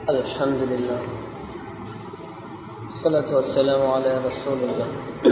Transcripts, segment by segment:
الحمد لله الصلاة والسلام على رسول الله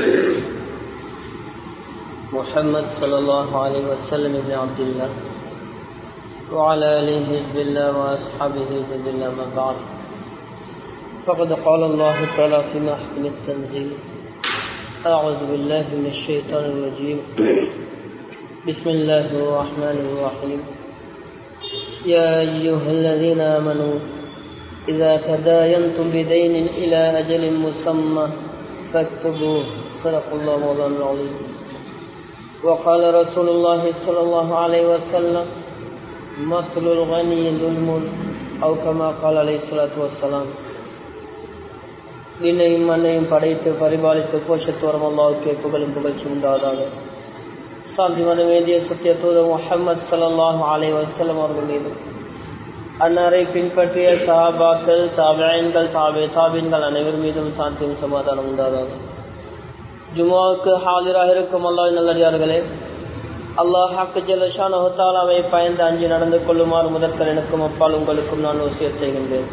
محمد صلى الله عليه وسلم بن عبد الله وعلى آله حزب الله وأصحابه حزب الله ما بعد فقد قال الله تعالى في محكم التنزيل أعوذ بالله من الشيطان الرجيم بسم الله الرحمن الرحيم يا أيها الذين آمنوا إذا تداينتم بدين إلى أجل مسمى فاكتبوه صدق الله مولانا العظيم وقال رسول الله صلى الله عليه وسلم مثل الغني ظلم أو كما قال عليه الصلاة والسلام விண்ணையும் மண்ணையும் படைத்து பரிபாலித்து போஷத்து வரும் அல்லாவுக்கு புகழும் புகழ்ச்சி உண்டாதாக சாந்தி மதம் வேண்டிய சத்திய தூதர் முகமது சல்லாஹ் அலை வசலம் அவர்கள் மீது அன்னாரை பின்பற்றிய சாபாக்கள் தாபியன்கள் தாபே தாபின்கள் அனைவர் மீதும் சாந்தியும் சமாதானம் உண்டாதாக ஜுமாவுக்கு ஹாஜராக இருக்கும் அல்லாஹ் நல்லடியார்களே அல்லாஹ் ஹாக்கு ஜலஷான் ஹொத்தாலாவை பயந்து அஞ்சு நடந்து கொள்ளுமாறு முதற்கல் எனக்கும் அப்பால் உங்களுக்கும் நான் வசியத் செய்கின்றேன்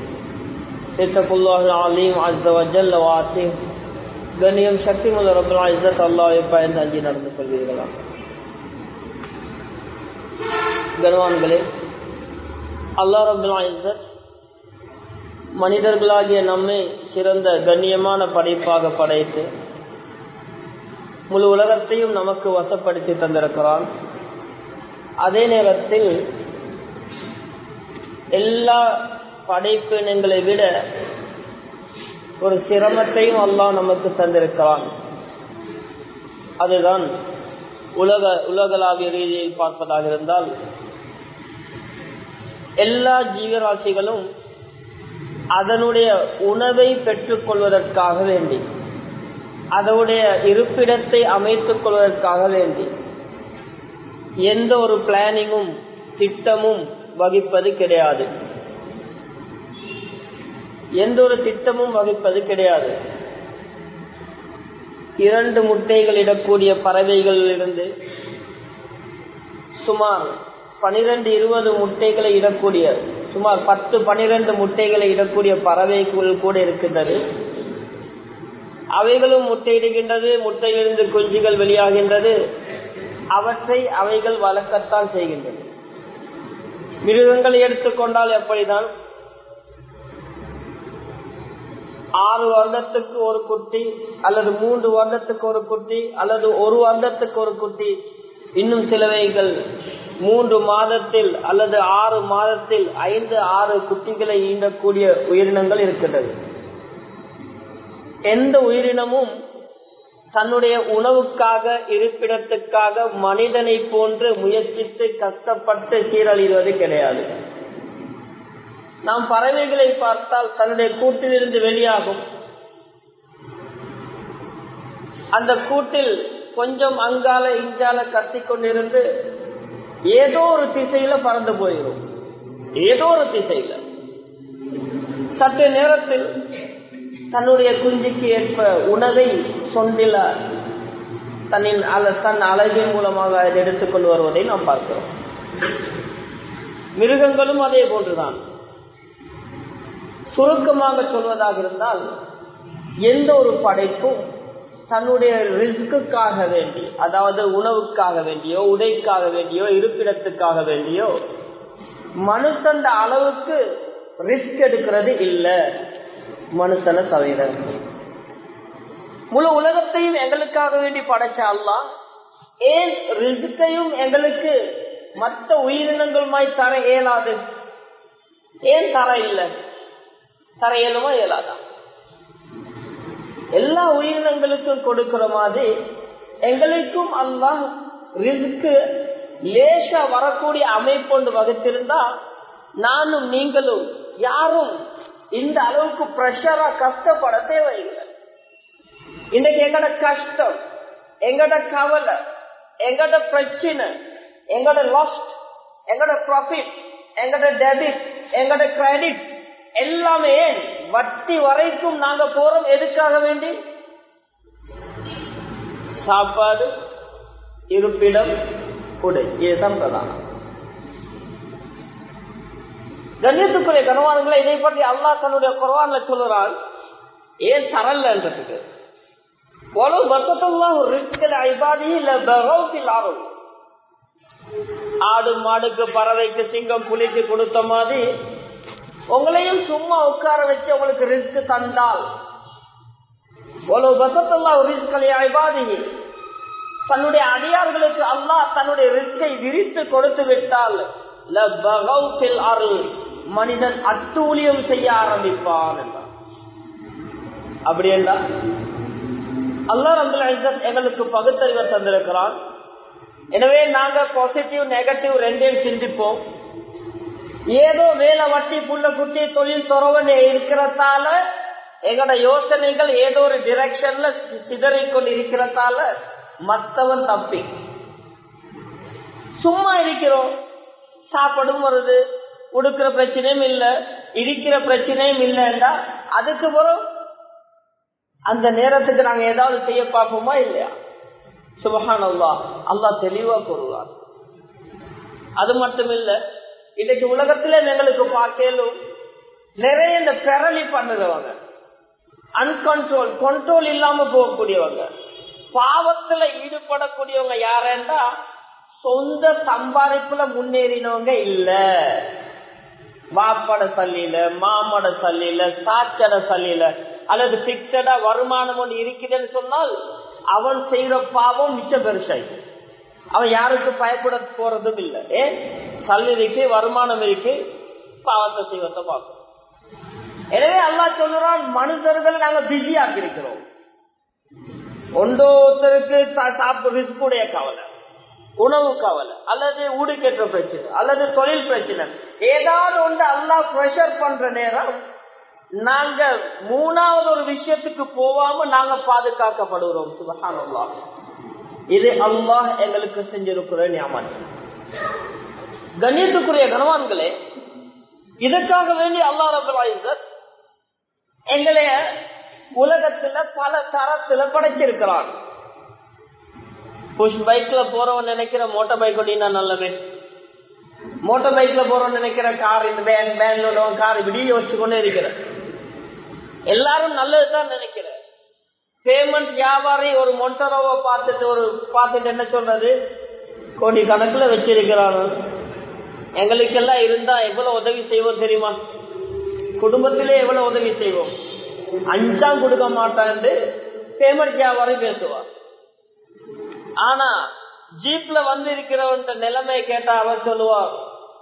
கண்ணியம் சக்தி முதல் ரபுல் இஸ்ஸத் அல்லாவை பயந்து அஞ்சு நடந்து கொள்வீர்களா கனவான்களே அல்லா ரபுல் இஸ்ஸத் மனிதர்களாகிய நம்மை சிறந்த கண்ணியமான படைப்பாக படைத்து முழு உலகத்தையும் நமக்கு வசப்படுத்தி தந்திருக்கிறான் அதே நேரத்தில் எல்லா படைப்பினங்களை விட ஒரு சிரமத்தையும் அல்லாஹ் நமக்கு தந்திருக்கிறான் அதுதான் உலக உலகளாவிய ரீதியில் பார்ப்பதாக இருந்தால் எல்லா ஜீவராசிகளும் அதனுடைய உணவை பெற்றுக் கொள்வதற்காக வேண்டி அதனுடைய இருப்பிடத்தை அமைத்துக் கொள்வதற்காக வேண்டி எந்த ஒரு பிளானிங்கும் திட்டமும் வகிப்பது கிடையாது எந்த ஒரு திட்டமும் வகிப்பது கிடையாது இரண்டு முட்டைகள் இடக்கூடிய பறவைகளிலிருந்து சுமார் பனிரெண்டு இருபது முட்டைகளை இடக்கூடிய சுமார் பத்து பனிரெண்டு முட்டைகளை இடக்கூடிய பறவைகள் கூட இருக்கின்றது அவைகளும் முட்டையிடுகின்றது முட்டையிலிருந்து குஞ்சுகள் வெளியாகின்றது அவற்றை அவைகள் வளர்க்கத்தான் செய்கின்றது மிருகங்களை எடுத்துக்கொண்டால் எப்படிதான் ஆறு வருடத்துக்கு ஒரு குட்டி அல்லது மூன்று வருடத்துக்கு ஒரு குட்டி அல்லது ஒரு வருடத்துக்கு ஒரு குட்டி இன்னும் சிலவைகள் மூன்று மாதத்தில் அல்லது ஆறு மாதத்தில் ஐந்து ஆறு குட்டிகளை ஈண்டக்கூடிய உயிரினங்கள் இருக்கின்றது எந்த உயிரினமும் தன்னுடைய உணவுக்காக இருப்பிடத்துக்காக மனிதனை போன்று முயற்சித்து கஷ்டப்பட்டு சீரழிவது கிடையாது நாம் பறவைகளை பார்த்தால் தன்னுடைய கூட்டிலிருந்து வெளியாகும் அந்த கூட்டில் கொஞ்சம் அங்கால இங்கால கத்தி கொண்டிருந்து ஏதோ ஒரு திசையில பறந்து போயிடும் ஏதோ ஒரு திசையில சற்று நேரத்தில் தன்னுடைய குஞ்சுக்கு ஏற்ப உணவை சொந்தில தன்னின் தன் அழகின் மூலமாக அதை எடுத்துக்கொண்டு வருவதை நாம் பார்க்கிறோம் மிருகங்களும் அதே போன்றுதான் சுருக்கமாக சொல்வதாக இருந்தால் எந்த ஒரு படைப்பும் தன்னுடைய ரிஸ்க்குக்காக வேண்டி அதாவது உணவுக்காக வேண்டியோ உடைக்காக வேண்டியோ இருப்பிடத்துக்காக வேண்டியோ மனுஷன் அளவுக்கு ரிஸ்க் எடுக்கிறது இல்லை மனுஷனை தவிர முழு உலகத்தையும் எங்களுக்காக வேண்டி படைச்ச அல்லா ஏன் ரிஸ்கையும் எங்களுக்கு மற்ற உயிரினங்களுமாய் தர இயலாது ஏன் தர இல்லை தர இயலுமா இயலாதா எல்லா உயிரினங்களுக்கும் கொடுக்கிற மாதிரி எங்களுக்கும் அல்லாஹ் ரிஸ்க்கு லேசா வரக்கூடிய அமைப்பொண்டு வகுத்திருந்தா நானும் நீங்களும் யாரும் இந்த அளவுக்கு பிரஷரா கஷ்டப்பட தேவையில்லை இன்னைக்கு எங்கட கஷ்டம் எங்கட கவலை எங்கட பிரச்சனை எங்கட லாஸ்ட் எங்கட ப்ராஃபிட் எங்கட டெபிட் எங்கட கிரெடிட் எல்லாமே வட்டி வரைக்கும் நாங்க போறோம் எதுக்காக வேண்டி சாப்பாடு இருப்பிடம் உடை இதுதான் பிரதானம் கண்ணியத்துக்குரிய கனவான்களை இதை பற்றி அல்லாஹ் தன்னுடைய குரவான்ல சொல்லுறான் ஏன் தரலன்றதுக்கு போலும் பத்தத்தெல்லாம் ஒரு ரிஸ்கில் ஐபாதி இல்ல பகவத்தில் ஆகும் ஆடு மாடுக்கு பறவைக்கு சிங்கம் புலிக்கு கொடுத்த மாதிரி உங்களையும் சும்மா உட்கார வச்சு உங்களுக்கு ரிஸ்க் தந்தால் போலும் பத்தத்தெல்லாம் ஒரு ரிஸ்களை ஐபாதி தன்னுடைய அடியார்களுக்கு அல்லாஹ் தன்னுடைய ரிஸ்கை விரித்து கொடுத்து விட்டால் அருள் மனிதன் அட்டூழியம் செய்ய ஆரம்பிப்பான் என்றார் அப்படி என்றால் அல்லா ரபுல் எங்களுக்கு பகுத்தறிவை தந்திருக்கிறான் எனவே நாங்க பாசிட்டிவ் நெகட்டிவ் ரெண்டையும் சிந்திப்போம் ஏதோ வேலை வட்டி புள்ள குட்டி தொழில் துறவன் இருக்கிறதால எங்களோட யோசனைகள் ஏதோ ஒரு டிரெக்ஷன்ல சிதறிக்கொண்டு இருக்கிறதால மத்தவன் தப்பி சும்மா இருக்கிறோம் சாப்பாடும் வருது உடுக்கிற பிரச்சனையும் இல்ல இருக்கிற பிரச்சனையும் இல்லைன்னா அதுக்கு பிறகு அந்த நேரத்துக்கு நாங்க ஏதாவது செய்ய பார்ப்போமா இல்லையா சுபஹான் அல்லா அல்லா தெளிவா கூறுவார் அது மட்டும் இல்ல இன்னைக்கு உலகத்துல எங்களுக்கு பார்க்கலும் நிறைய இந்த பெரளி பண்ணுறவங்க அன்கண்ட்ரோல் கண்ட்ரோல் இல்லாம போகக்கூடியவங்க பாவத்துல ஈடுபடக்கூடியவங்க யாரேண்டா சொந்த சம்பாதிப்புல முன்னேறினவங்க இல்ல வாப்பட சல்லியில மாமட சல்லியில சாச்சட சல்லியில அல்லது பிக்சடா வருமானம் ஒன்று இருக்குதுன்னு சொன்னால் அவன் செய்யற பாவம் மிச்சம் பெருசாய் அவன் யாருக்கு பயப்பட போறதும் இல்லை ஏ சல் இருக்கு வருமானம் இருக்கு பாவத்தை செய்வத்தை பார்க்கும் எனவே அல்லா சொல்றான் மனிதர்கள் நாங்க பிஸி ஆக்கி இருக்கிறோம் ஒன்றொருத்தருக்கு சாப்பிடுடைய கவலை உணவு கவலை அல்லது ஊடுக்கேற்ற பிரச்சனை அல்லது தொழில் பிரச்சனை ஏதாவது ஒன்று அல்லா ப்ரெஷர் பண்ற நேரம் நாங்க மூணாவது ஒரு விஷயத்துக்கு போவாம நாங்க பாதுகாக்கப்படுகிறோம் சுபகானல்லா இது அல்லாஹ் எங்களுக்கு செஞ்சிருக்கிற ஞாபகம் கண்ணியத்துக்குரிய கனவான்களே இதற்காக வேண்டி அல்லா ரபுல்லாயிசர் எங்களைய உலகத்துல பல தரத்துல படைச்சிருக்கிறான் புஷ் பைக்ல போறவன் நினைக்கிற மோட்டார் பைக் ஓட்டினா நல்லவே மோட்டார் பைக்ல போறவன் நினைக்கிற கார் இந்த வேன் வேன்ல கார் இப்படி யோசிச்சு கொண்டே இருக்கிற எல்லாரும் நல்லதுதான் நினைக்கிற பேமெண்ட் வியாபாரி ஒரு மொண்டரோவை பார்த்துட்டு ஒரு பார்த்துட்டு என்ன சொல்றது கோடி கணக்குல வச்சிருக்கிறானு எங்களுக்கெல்லாம் இருந்தா எவ்வளவு உதவி செய்வோம் தெரியுமா குடும்பத்திலே எவ்வளவு உதவி செய்வோம் அஞ்சாம் கொடுக்க மாட்டான்னு பேமெண்ட் வியாபாரி பேசுவார் ஆனா ஜீப்ல வந்து இருக்கிறவன் நிலைமை கேட்டா அவர் சொல்லுவார்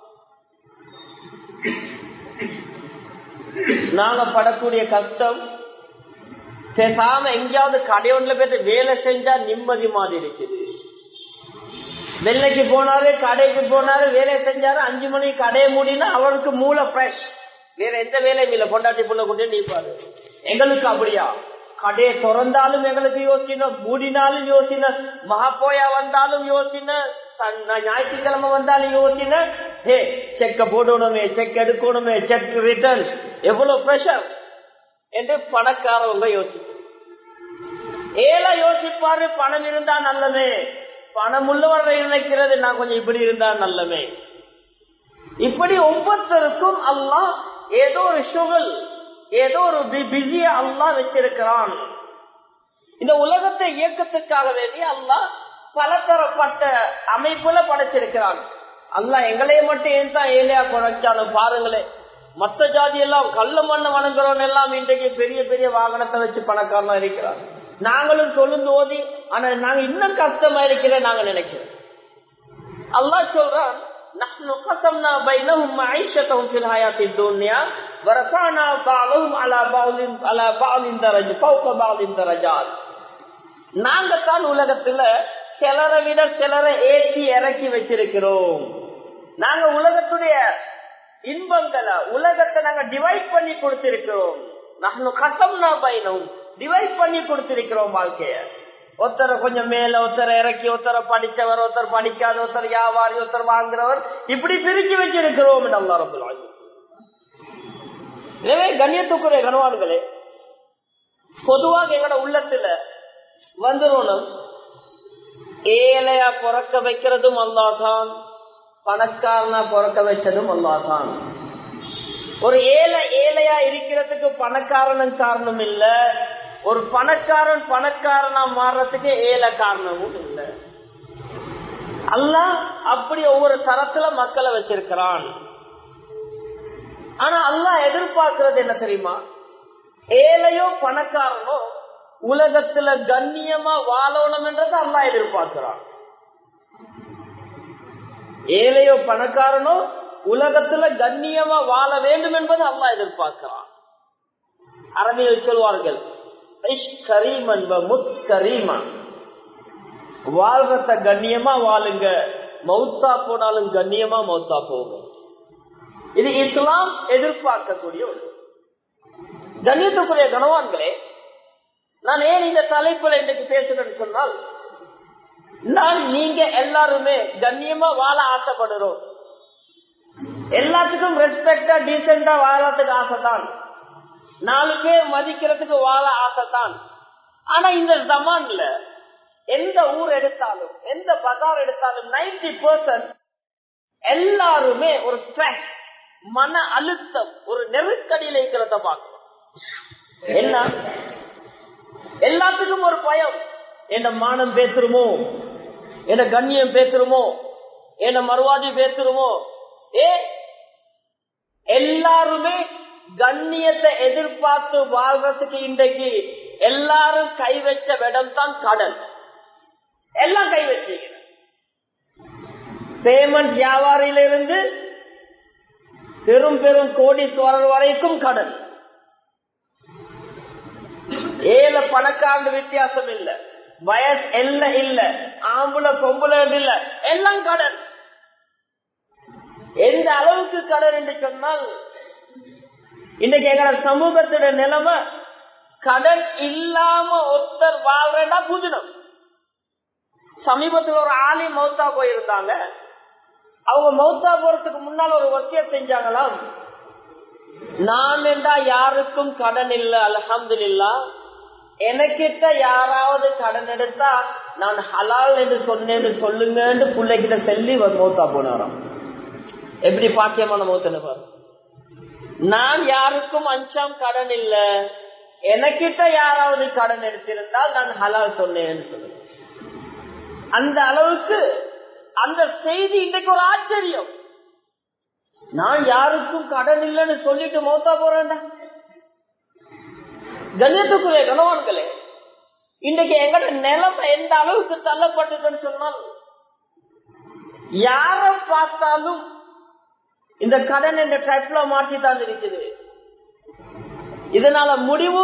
நாங்க படக்கூடிய கஷ்டம் பேசாம எங்கேயாவது கடையொன்றுல போய் வேலை செஞ்சா நிம்மதி மாதிரி இருக்குது வெள்ளைக்கு போனாரு கடைக்கு போனாரு வேலை செஞ்சாரு அஞ்சு மணிக்கு கடையை மூடினா அவருக்கு மூளை ஃப்ரெஷ் வேற எந்த வேலையும் இல்லை பொண்டாட்டி புள்ள கொண்டு நீப்பாரு எங்களுக்கு அப்படியா கடையை திறந்தாலும் எங்களுக்கு யோசின மூடினாலும் யோசின மகாப்போயா வந்தாலும் யோசின ஞாயிற்றுக்கிழமை வந்தாலும் யோசின ஹே செக்க போடணுமே செக் எடுக்கணுமே செக் ரிட்டர்ன் எவ்வளவு பிரஷர் என்று பணக்காரவங்க யோசிச்சு ஏழை யோசிப்பாரு பணம் இருந்தா நல்லமே பணம் உள்ளவரை நினைக்கிறது நான் கொஞ்சம் இப்படி இருந்தா நல்லமே இப்படி ஒவ்வொருத்தருக்கும் அல்லா ஏதோ ஒரு சுகல் ஏதோ ஒரு பிஸிய அல்லா வச்சிருக்கிறான் இந்த உலகத்தை இயக்கத்துக்காக வேண்டி அல்லா பலதரப்பட்ட அமைப்புல படைச்சிருக்கிறான் அல்லா எங்களைய மட்டும் ஏன் தான் ஏழையா குறைச்சாலும் பாருங்களேன் மத்த ஜாதி எல்லாம் கல்ல மண்ண வணங்குறவன் எல்லாம் இன்றைக்கு பெரிய பெரிய வாகனத்தை வச்சு பணக்காரனா இருக்கிறான் நாங்களும் சொல்லுந்து ஓதி ஆனா நாங்க இன்னும் கஷ்டமா இருக்கிற நாங்க நினைக்கிறோம் அல்லா சொல்றான் نحن قسمنا بينهم معيشتهم في الحياة الدنيا ورفعنا بعضهم على بعض على بعض درجة فوق بعض درجات நாங்க தான் உலகத்துல சிலரை விட சிலரை ஏற்றி இறக்கி வச்சிருக்கிறோம் நாங்க உலகத்துடைய இன்பங்களை உலகத்தை நாங்க டிவைட் பண்ணி கொடுத்திருக்கிறோம் நாங்க கசம்னா பயணம் டிவைட் பண்ணி கொடுத்திருக்கிறோம் வாழ்க்கைய ஒருத்தரை கொஞ்சம் மேல ஒருத்தரை இறக்கி ஒருத்தரை படிச்சவர் ஒருத்தர் படிக்காத ஒருத்தர் வியாபாரி ஒருத்தர் வாங்குறவர் இப்படி பிரிச்சு வச்சிருக்கிறோம் நல்லா ரொம்ப எனவே கண்ணியத்துக்குரிய கனவான்களே பொதுவாக எங்களோட உள்ளத்துல வந்துடணும் ஏழையா பிறக்க வைக்கிறதும் அல்லாதான் பணக்காரனா பிறக்க வச்சதும் அல்லாதான் ஒரு ஏழை ஏழையா இருக்கிறதுக்கு பணக்காரனும் காரணம் இல்ல ஒரு பணக்காரன் பணக்காரனா மாறுறதுக்கு ஏழை காரணமும் இல்லை அல்லாஹ் அப்படி ஒவ்வொரு தரத்துல மக்களை வச்சிருக்கிறான் ஆனா அல்லாஹ் எதிர்பார்க்கிறது என்ன தெரியுமா ஏழையோ பணக்காரனோ உலகத்துல கண்ணியமா வாழணும் என்றது அல்லாஹ் எதிர்பார்க்கிறான் ஏழையோ பணக்காரனோ உலகத்துல கண்ணியமா வாழ வேண்டும் என்பது அல்லாஹ் எதிர்பார்க்கிறான் அரபியில் சொல்வார்கள் கரீமன் முத்கரீமன் வாழ்றத கண்ணியமா வாழுங்க மௌத்தா போனாலும் கண்ணியமா மௌத்தா போங்க இது இஸ்லாம் எதிர்பார்க்கக்கூடிய ஒரு கண்ணியத்துக்குரிய கனவான்களே நான் ஏன் இந்த தலைப்புல இன்னைக்கு பேசுறேன்னு சொன்னால் நான் நீங்க எல்லாருமே கண்ணியமா வாழ ஆசைப்படுறோம் எல்லாத்துக்கும் ரெஸ்பெக்டா டீசெண்டா வாழறதுக்கு ஆசைதான் நாலு பேர் மதிக்கிறதுக்கு வாழ ஆசைதான் ஆனா இந்த ஜமான்ல எந்த ஊர் எடுத்தாலும் எந்த பஜார் எடுத்தாலும் நைன்டி பர்சன்ட் எல்லாருமே ஒரு ஸ்ட்ரெஸ் மன அழுத்தம் ஒரு நெருக்கடியில் இருக்கிறத பார்க்கணும் என்ன எல்லாத்துக்கும் ஒரு பயம் என்ன மானம் பேசுருமோ என்ன கண்ணியம் பேசுருமோ என்ன மறுவாதி பேசுருமோ ஏ எல்லாருமே கண்ணியத்தை எதிர்பார்த்து வாழ்றதுக்கு இன்றைக்கு எல்லாரும் கை வச்ச இடம் தான் கடல் எல்லாம் கை வச்சீங்க பேமெண்ட் வியாபாரியிலிருந்து பெரும் பெரும் கோடீஸ்வரர் வரைக்கும் கடன் ஏழு பணக்காண்டு வித்தியாசம் இல்ல வயசு எல்ல இல்ல ஆம்புல பொம்புல இல்ல எல்லாம் கடன் எந்த அளவுக்கு கடன் என்று சொன்னால் இன்னைக்கு எங்க சமூகத்தோட நிலைமை கடன் இல்லாம ஒருத்தர் வாழ்றா புதினம் சமீபத்தில் ஒரு ஆலி மௌத்தா போயிருந்தாங்க அவங்க மௌத்தா போறதுக்கு முன்னால் ஒரு வசிய செஞ்சாங்களாம் நான் என்றா யாருக்கும் கடன் இல்ல அலமது இல்லா எனக்கிட்ட யாராவது கடன் எடுத்தா நான் ஹலால் என்று சொன்னேன்னு சொல்லுங்கன்னு பிள்ளைகிட்ட சொல்லி மௌத்தா போனாராம் எப்படி பாக்கியமான மௌத்தன பாரு நான் யாருக்கும் அஞ்சாம் கடன் இல்ல எனக்கிட்ட யாராவது கடன் எடுத்திருந்தால் நான் ஹலால் சொன்னேன்னு சொல்லுங்க அந்த அளவுக்கு அந்த செய்தி இன்றைக்கு ஒரு ஆச்சரியம் நான் யாருக்கும் கடன் இல்லைன்னு சொல்லிட்டு மௌத்தா போறேன்டா கண்ணியத்துக்குரிய கணவான்களே இன்றைக்கு எங்கட நிலைமை எந்த அளவுக்கு தள்ளப்பட்டதுன்னு சொன்னால் யார பார்த்தாலும் இந்த கடன் என்ற டைப்ல மாற்றி தான் இருக்குது இதனால முடிவு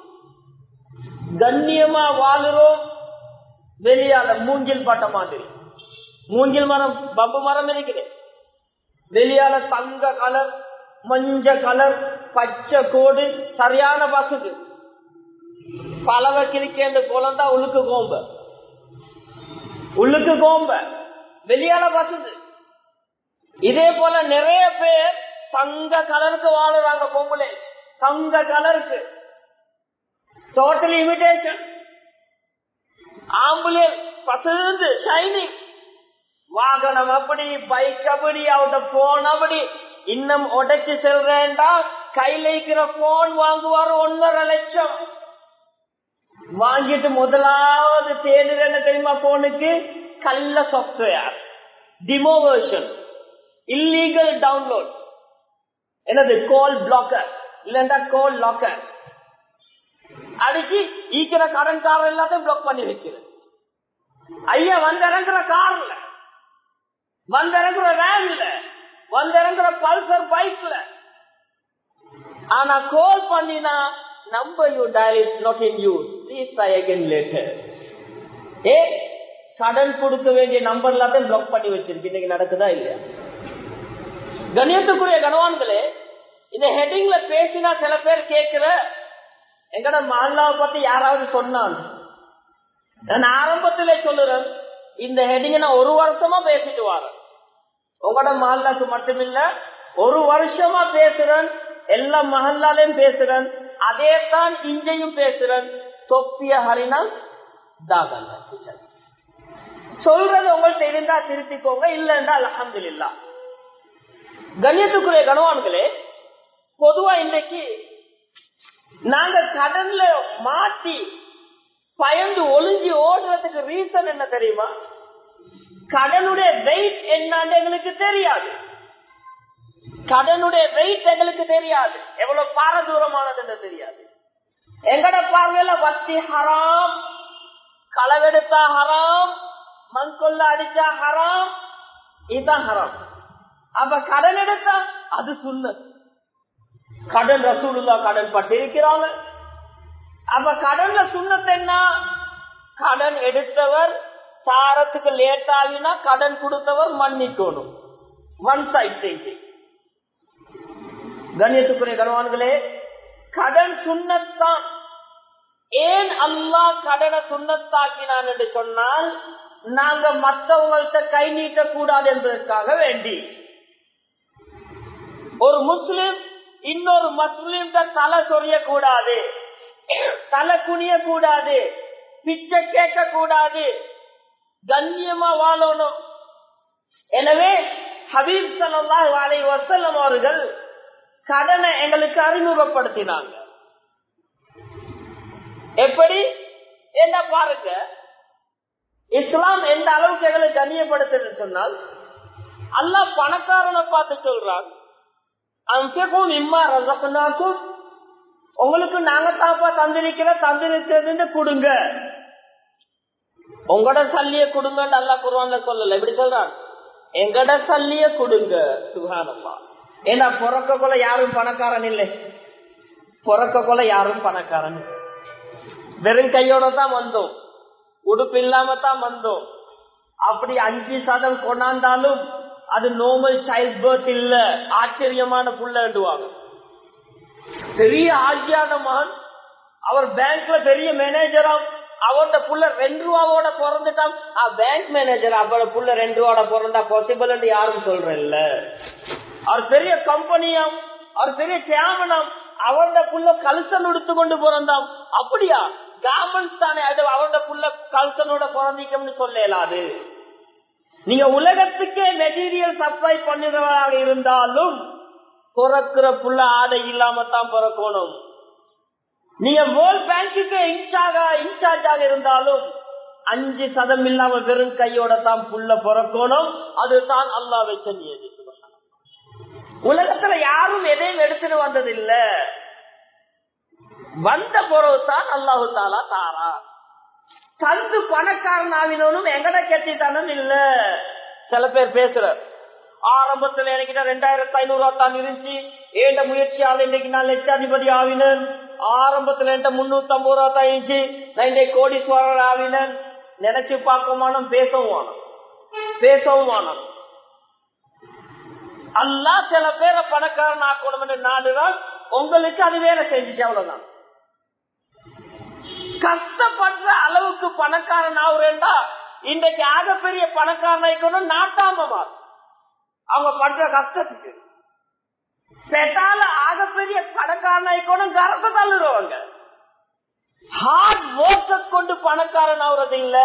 கண்ணியமா வாழுறோம் வெளியால மூங்கில் பட்ட மாதிரி மூங்கில் மரம் பம்பு மரம் இருக்குது வெளியால தங்க கலர் மஞ்ச கலர் பச்சை கோடு சரியான பசுக்கு பலவ கிரிக்கேண்டு குழந்தா உள்ளுக்கு கோம்ப உள்ளுக்கு கோம்ப வெளியால பசுது இதே போல நிறைய பேர் தங்க கலருக்கு வாழுறாங்க பொம்பளை தங்க கலருக்கு டோட்டல் இமிடேஷன் ஆம்புலன்ஸ் பசுந்து ஷைனிங் வாகனம் அப்படி பைக் அப்படி அவட போன் அப்படி இன்னும் உடைச்சு செல்றேன்டா கையில இருக்கிற போன் வாங்குவார் ஒன்னரை லட்சம் வாங்கிட்டு முதலாவது தேடுற என்ன தெரியுமா போனுக்கு கள்ள software demo version illegal download என்னது கோல் பிளாக்கர் இல்லண்டா கோல் லாக்கர் அடிச்சு ஈக்கிற கடன்காரர் எல்லாத்தையும் பிளாக் பண்ணி வைக்கிறது ஐயா வந்து இறங்குற கார்ல வந்து இறங்குற வேன்ல வந்து இறங்குற பல்சர் பைக்ல ஆனா கோல் பண்ணினா number you dial is not in use please try again later ஏ கடன் கொடுக்க வேண்டிய நம்பர் எல்லாத்தையும் பிளாக் பண்ணி வச்சிருக்கு இன்னைக்கு நடக்குதா இல்லையா கணியத்துக்குரிய கணவான்களே இந்த ஹெட்டிங்ல பேசினா சில பேர் கேட்கிற எங்கட மஹல்லாவை பத்தி யாராவது சொன்னான் நான் ஆரம்பத்திலே சொல்லுறேன் இந்த ஹெட்டிங்க நான் ஒரு வருஷமா பேசிட்டு வரேன் உங்களோட மஹல்லாக்கு மட்டுமில்ல ஒரு வருஷமா பேசுறேன் எல்லா மஹல்லாலையும் பேசுறேன் அதே தான் இங்கேயும் பேசுறேன் தொப்பிய ஹரினா தாகல்ல சொல்றது உங்கள்ட்ட இருந்தா திருத்திக்கோங்க இல்லைன்னா அலமது இல்லா கண்ணியத்துக்குரிய கணவான்களே பொதுவா இன்னைக்கு நாங்க கடன்ல மாட்டி பயந்து ஒளிஞ்சு ஓடுறதுக்கு ரீசன் என்ன தெரியுமா கடனுடைய வெயிட் என்னன்னு எங்களுக்கு தெரியாது கடனுடைய வெயிட் எங்களுக்கு தெரியாது எவ்வளவு பாரதூரமானது தெரியாது எங்கட பார்வையில வட்டி ஹராம் களவெடுத்தா ஹராம் மண்கொள்ள அடிச்சா ஹராம் இதுதான் ஹராம் அப்ப கடன் எடுத்தா அது சுண்ண கடன் ரசூலுல்லா கடன் பட்டிருக்கிறாங்க அப்ப கடன்ல சுண்ணத்து என்ன கடன் எடுத்தவர் சாரத்துக்கு லேட் ஆகினா கடன் கொடுத்தவர் மன்னிக்கணும் ஒன் சைட் செய்தி கண்ணியத்துக்குரிய கனவான்களே கடன் சுண்ணத்தான் ஏன் அல்லாஹ் கடனை சுண்ணத்தாக்கினான் என்று சொன்னால் நாங்க மற்றவங்கள்ட்ட கை நீட்டக்கூடாது என்பதற்காக வேண்டி ஒரு முஸ்லிம் இன்னொரு முஸ்லிம் தலை சொரிய கூடாது தலை குனிய கூடாது பிச்சை கேட்க கூடாது கண்ணியமா வாழணும் எனவே ஹபீப் சல்லாஹ் அலை வசல்லம் அவர்கள் கடனை எங்களுக்கு அறிமுகப்படுத்தினாங்க எப்படி என்ன பாருங்க இஸ்லாம் எந்த அளவுக்கு எங்களை கண்ணியப்படுத்துன்னு சொன்னால் அல்லாஹ் பணக்காரனை பார்த்து சொல்றான் அம்சக்கும் இம்மா ரசக்குனாக்கும் உங்களுக்கு நாங்க தாப்பா தந்திருக்கிற தந்திருக்கிறது கொடுங்க உங்களோட சல்லிய கொடுங்கன்னு அல்லா குருவான்ல சொல்லல எப்படி சொல்றான் எங்கட சல்லிய கொடுங்க சுகானப்பா ஏன்னா பிறக்க கொள்ள யாரும் பணக்காரன் இல்லை பிறக்க கொள்ள யாரும் பணக்காரன் வெறும் கையோட தான் வந்தோம் உடுப்பு இல்லாம தான் வந்தோம் அப்படி அஞ்சு சதம் கொண்டாந்தாலும் அது நோமல் சைல்ட் பர்த் இல்ல ஆச்சரியமான புள்ளண்டுவாங்க பெரிய ஆஜியான மகன் அவர் பேங்க்ல பெரிய மேனேஜரா அவரோட புள்ள ரெண்டு ரூபாவோட பிறந்துட்டான் பேங்க் மேனேஜர் அவரோட புள்ள ரெண்டு ரூபாவோட பிறந்தா பாசிபிள் யாரும் சொல்றேன்ல அவர் பெரிய கம்பெனியாம் அவர் பெரிய சேமனாம் அவரோட புள்ள கல்சன் எடுத்து கொண்டு பிறந்தாம் அப்படியா கவர்மெண்ட் தானே அது அவரோட புள்ள கல்சனோட பிறந்திக்கம்னு சொல்லலாது நீங்க உலகத்துக்கே மெட்டீரியல் சப்ளை பண்ணுறவராக இருந்தாலும் பிறக்கிற புள்ள ஆடை இல்லாம தான் பிறக்கணும் நீங்க வேர்ல்ட் பேங்குக்கு இன்சார்ஜ் இன்சார்ஜாக இருந்தாலும் அஞ்சு சதம் இல்லாம வெறும் கையோட தான் புள்ள பிறக்கணும் அதுதான் அல்லா வச்ச நியதி உலகத்துல யாரும் எதையும் எடுத்துட்டு வந்ததில்ல வந்த பொருள் தான் அல்லாஹு தாலா தாரா தந்து பணக்காரன் ஆவினோனும் எங்கட கெட்டித்தனம் இல்ல சில பேர் பேசுற ஆரம்பத்துல எனக்கிட்ட ரெண்டாயிரத்தி ஐநூறு ரூபா தான் இருந்துச்சு ஏண்ட முயற்சியால் இன்னைக்கு நான் லட்சாதிபதி ஆவினன் ஆரம்பத்துல என்கிட்ட முன்னூத்தி ஐம்பது ரூபா தான் இருந்துச்சு நான் இன்றைக்கு கோடீஸ்வரர் ஆவினன் நினைச்சு பார்க்கமானம் பேசவும் வேணும் பேசவும் வேணும் அல்லா சில பேரை பணக்காரன் ஆக்கணும் என்று நாடுதான் உங்களுக்கு அது வேலை செஞ்சுச்சு அவ்வளவுதான் கஷ்டப்படுற அளவுக்கு பணக்காரன் ஆகுறேன்டா இன்றைக்கு ஆகப்பெரிய பணக்காரன் ஆயிக்கணும் நாட்டாம மாறும் அவங்க பண்ற கஷ்டத்துக்கு பெட்டால ஆகப்பெரிய பணக்காரன் ஆயிக்கணும் கரத்தை தள்ளுறவங்க ஹார்ட் ஒர்க்க கொண்டு பணக்காரன் ஆகுறது இல்ல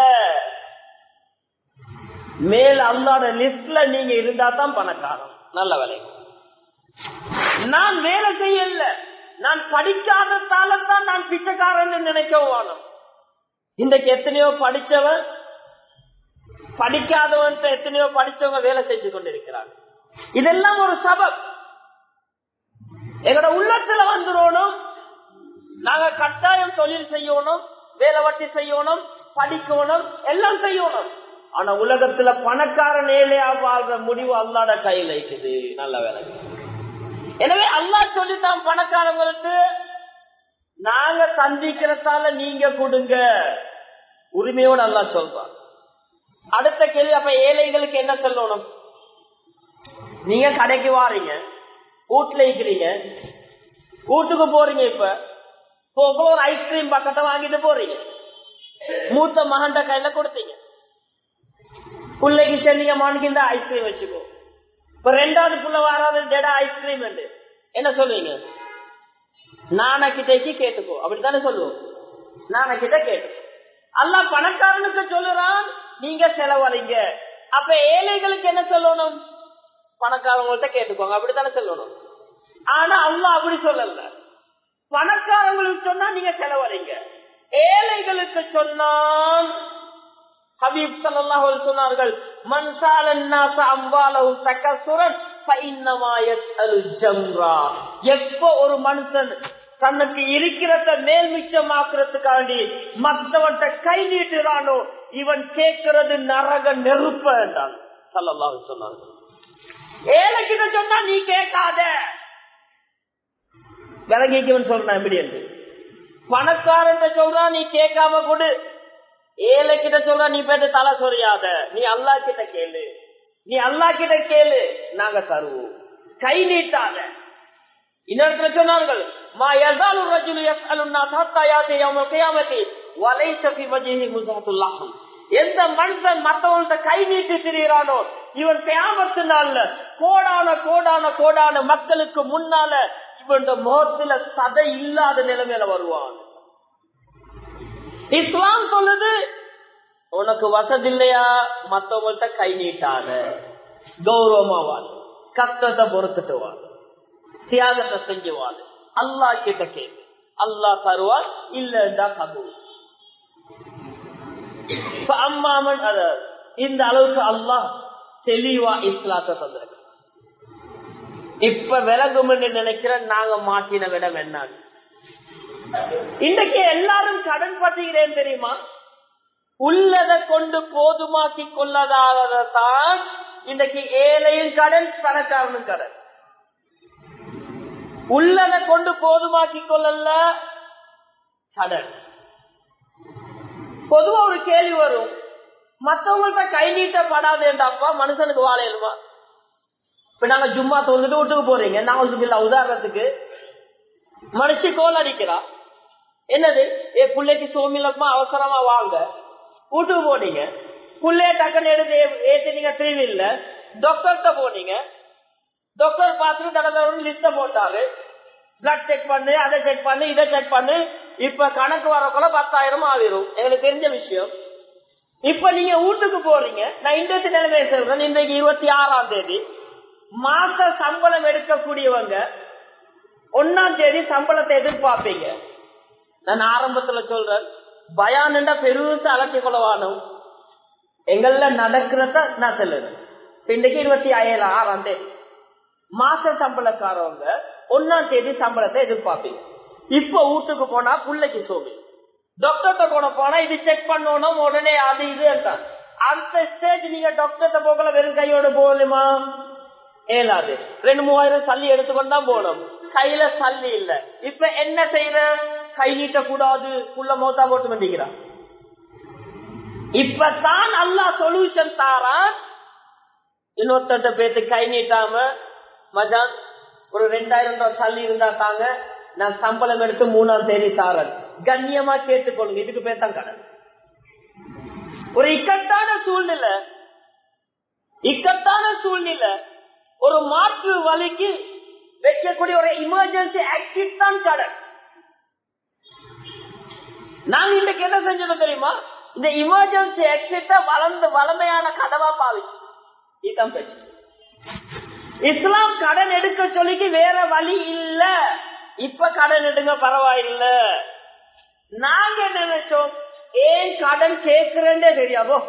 மேல் அல்லாத லிஸ்ட்ல நீங்க இருந்தா தான் பணக்காரன் நல்ல வேலை நான் வேலை செய்யல நான் படிக்காததால தான் நான் பிச்சைக்காரன் நினைக்கவும் இன்றைக்கு எத்தனையோ படிச்சவன் படிக்காதவன் எத்தனையோ படிச்சவங்க வேலை செஞ்சு கொண்டிருக்கிறாங்க இதெல்லாம் ஒரு சபம் எங்களோட உள்ளத்துல வந்துடணும் நாங்க கட்டாயம் தொழில் செய்யணும் வேலை வட்டி செய்யணும் படிக்கணும் எல்லாம் செய்யணும் ஆனா உலகத்துல பணக்காரன் ஏழையா வாழ்ற முடிவு அல்லாட கையில இருக்குது நல்ல வேலை எனவே அல்லா சொல்லிட்டான் பணக்காரங்களுக்கு நாங்க சந்திக்கிறதால நீங்க கொடுங்க உரிமையோடு அல்லா சொல்றான் அடுத்த கேள்வி அப்ப ஏழைகளுக்கு என்ன சொல்லணும் நீங்க கடைக்கு வாரீங்க வீட்டுல இருக்கிறீங்க வீட்டுக்கு போறீங்க இப்ப போக ஒரு ஐஸ்கிரீம் பக்கத்தை வாங்கிட்டு போறீங்க மூத்த மகண்ட கையில கொடுத்தீங்க பிள்ளைக்கு செல்லிங்க மாணிக்கு இந்த ஐஸ்கிரீம் வச்சுக்கோ இப்ப ரெண்டாவது புள்ள வராது ஜடா ஐஸ்கிரீம் என்ன சொல்லுவீங்க நானா கிட்டேக்கு கேட்டுக்கோ அப்படித்தானே சொல்லுவோம் நானா கிட்ட கேட்டு அல்ல பணக்காரனுக்கு சொல்லுறான் நீங்க செலவழிங்க அப்ப ஏழைகளுக்கு என்ன சொல்லணும் பணக்காரங்கள்ட்ட கேட்டுக்கோங்க அப்படித்தானே சொல்லணும் ஆனா அல்லாஹ் அப்படி சொல்லல பணக்காரங்களுக்கு சொன்னா நீங்க செலவழிங்க ஏழைகளுக்கு சொன்னால் ஹபீப் ஸல்லல்லாஹு அலைஹி சொன்னார்கள் மன் சாலன் நாஸ அம்வாலஹு தகசுரன் ஃபஇன்னமா யஸ்அலு ஜம்ரா எப்போ ஒரு மனுஷன் தனக்கு இருக்கிறத மேல் மிச்சமாக்குறதுக்காண்டி மத்தவன்ட்ட கை நீட்டுறானோ இவன் கேட்கிறது நரக நெருப்ப என்றான் ஸல்லல்லாஹு அலைஹி சொன்னார்கள் ஏழைக்கிட்ட சொன்னா நீ கேட்காத விலகிக்கவன் சொல்றான் எப்படி என்று பணக்காரன் சொல்றா நீ கேட்காம கொடு ஏழை கிட்ட சொல்ற நீ போயிட்டு தலை சொரியாத நீ அல்லா கிட்ட கேளு நீ அல்லா கிட்ட கேளு நாங்க தருவோம் கை நீட்டாத இன்னொருத்தர் சொன்னார்கள் மா யஸாலு ரஜுலு யஸ்அலு الناس حتى ياتي يوم القيامه وليس في وجهه مزحة اللحم எந்த மனுஷன் மற்றவங்கள்ட்ட கை நீட்டி திரியிறானோ இவன் கியாமத்து நாள்ல கோடான கோடான கோடான மக்களுக்கு முன்னால இவன் முகத்துல சதை இல்லாத நிலைமையில வருவான் இஸ்லாம் சொல்லுது உனக்கு வசதி இல்லையா மத்தவங்கள்ட்ட கை நீட்டாத கௌரவமா வாழ் கஷ்டத்தை பொறுத்துட்டு வாழ் தியாகத்தை செஞ்சு வாழ் அல்லா கிட்ட கேள்வி அல்லா தருவார் இல்லைன்னா கபூர் அம்மாமன் அத இந்த அளவுக்கு அல்லாஹ் தெளிவா இஸ்லாத்தை தந்திருக்க இப்ப விலகும் நினைக்கிறேன் நாங்க மாட்டின விடம் என்ன இன்றைக்கு எல்லாரும் கடன் பற்றுகிறேன் தெரியுமா உள்ளதை கொண்டு போதுமாக்கி கொள்ளதாதான் இன்றைக்கு ஏழையும் கடன் பணக்காரனும் கடன் உள்ளதை கொண்டு போதுமாக்கி கொள்ளல கடன் பொதுவா ஒரு கேள்வி வரும் மத்தவங்கள்ட்ட கை நீட்டப்படாதேண்டாப்பா மனுஷனுக்கு வாழையிலுமா இப்ப நாங்க ஜும்மா தொழுதுட்டு வீட்டுக்கு போறீங்க நான் உதாரணத்துக்கு மனுஷி கோல் அடிக்கிறா என்னது ஏ பிள்ளைக்கு சோமிலமா அவசரமா வாங்க வீட்டுக்கு போனீங்க புள்ளைய டக்குன்னு எடுத்து ஏத்தினீங்க திருவில்ல டாக்டர்கிட்ட போனீங்க டாக்டர் பார்த்துட்டு தடவை லிஸ்ட போட்டாரு பிளட் செக் பண்ணு அதை செக் பண்ணு இதை செக் பண்ணு இப்ப கணக்கு வரக்குள்ள பத்தாயிரம் ஆகிரும் எங்களுக்கு தெரிஞ்ச விஷயம் இப்ப நீங்க வீட்டுக்கு போறீங்க நான் இன்றைக்கு நிலைமை சொல்றேன் இன்றைக்கு இருபத்தி ஆறாம் தேதி மாச சம்பளம் எடுக்கக்கூடியவங்க ஒன்னாம் தேதி சம்பளத்தை எதிர்பார்ப்பீங்க நான் ஆரம்பத்துல சொல்றேன் பயானுண்டா பெருசா அலட்சி கொள்ளவானும் எங்கள்ல நடக்கிறத நான் சொல்லுறேன் இன்றைக்கு இருபத்தி ஏழு ஆறாம் தேதி மாச சம்பளக்காரவங்க ஒன்னாம் தேதி சம்பளத்தை எதிர்பார்ப்பீங்க இப்ப வீட்டுக்கு போனா பிள்ளைக்கு சோமி டாக்டர்கிட்ட போன போனா இது செக் பண்ணணும் உடனே அது இது அந்த ஸ்டேஜ் நீங்க டாக்டர்கிட்ட போகல வெறும் கையோட போகலுமா ஏலாது ரெண்டு மூவாயிரம் சல்லி எடுத்துக்கொண்டா போகணும் கையில சல்லி இல்ல இப்ப என்ன செய்யற கை நீட்ட கூடாது புள்ள மௌத்தா போட்டு வண்டிக்கிறான் இப்பதான் நல்லா சொல்யூஷன் தாரான் இன்னொருத்த பேத்து கை நீட்டாம மஜான் ஒரு ரெண்டாயிரம் ரூபாய் சல்லி இருந்தா தாங்க நான் சம்பளம் எடுத்து மூணாம் தேதி தாரன் கண்ணியமா கேட்டுக்கொள்ளுங்க இதுக்கு பேர் தான் கடன் ஒரு இக்கட்டான சூழ்நிலை இக்கட்டான சூழ்நிலை ஒரு மாற்று வழிக்கு வைக்கக்கூடிய ஒரு எமர்ஜென்சி ஆக்டிவ் தான் கடன் நாங்க இன்னைக்கு என்ன செஞ்சோம் தெரியுமா இந்த எமர்ஜென்சி எக்ஸிட்ட வளர்ந்து வளமையான கதவா பாவிச்சு இதுதான் பிரச்சனை இஸ்லாம் கடன் எடுக்க சொல்லிட்டு வேற வழி இல்ல இப்ப கடன் எடுங்க பரவாயில்ல நாங்க என்ன நினைச்சோம் ஏன் கடன் கேட்கிறேன்னே தெரியாமோ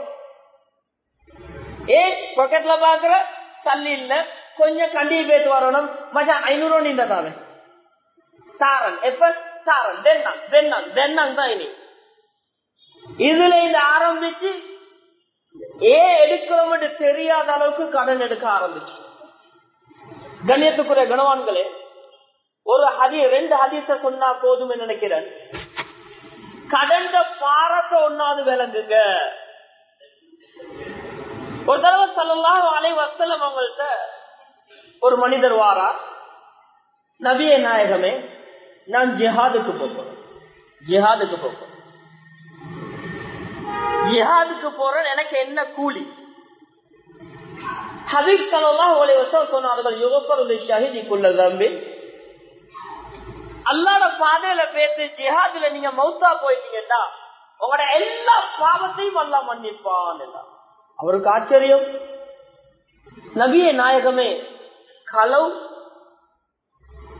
ஏன் பாக்கெட்ல பாக்குற தள்ளி இல்ல கொஞ்சம் கண்டிப்பா பேத்து வரணும் மச்சான் ஐநூறு ரூபா நீண்ட தானே தாரன் எப்ப தாரன் தென்னாங் தென்னாங் தென்னாங் தான் இனி இதுல இந்த ஆரம்பிச்சு ஏன் எடுக்கிறோம் தெரியாத அளவுக்கு கடன் எடுக்க ஆரம்பிச்சு கண்ணியத்துக்குரிய கணவான்களே ஒரு ஹதி ரெண்டு ஹதீச சொன்னா போதும் நினைக்கிறேன் கடந்த பாரத்தை ஒன்னாவது விளங்குங்க ஒரு தடவை சொல்லலாம் அலை வசலம் அவங்கள்ட்ட ஒரு மனிதர் வாரா நபிய நாயகமே நான் ஜிஹாதுக்கு போகிறேன் ஜிஹாதுக்கு போகிறேன் ஜிஹாதுக்கு போறேன் எனக்கு என்ன கூலி ஹபீப் சலாம் ஒளி வருஷம் சொன்னார்கள் யுகப்பருடைய ஷஹீதிக்குள்ள தம்பி அல்லாட பாதையில பேசி ஜிஹாதுல நீங்க மௌத்தா போயிட்டீங்கன்னா உங்களோட எல்லா பாவத்தையும் அல்லா மன்னிப்பான் அவருக்கு ஆச்சரியம் நபிய நாயகமே களவு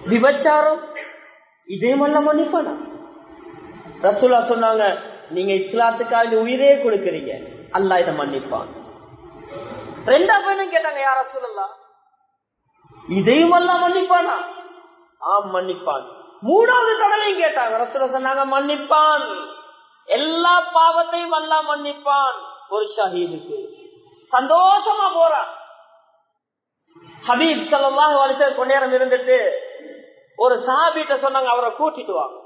விபச்சாரம் இதையுமெல்லாம் மன்னிப்பானா ரசூலா சொன்னாங்க நீங்க இஸ்லாத்துக்காக உயிரே கொடுக்கறீங்க அல்லாஹ் இதை மன்னிப்பான் ரெண்டா பையனும் கேட்டாங்க யார சொல்லலாம் இதையும் எல்லாம் மன்னிப்பானா ஆம் மன்னிப்பான் மூணாவது தடவையும் கேட்டாங்க ரசூலா சொன்னாங்க மன்னிப்பான் எல்லா பாவத்தையும் எல்லாம் மன்னிப்பான் ஒரு ஷஹீதுக்கு சந்தோஷமா போறான் ஹபீப் சல்லாஹ் வலிச கொஞ்ச நேரம் இருந்துட்டு ஒரு சாபிட்ட சொன்னாங்க அவரை கூட்டிட்டு வாங்க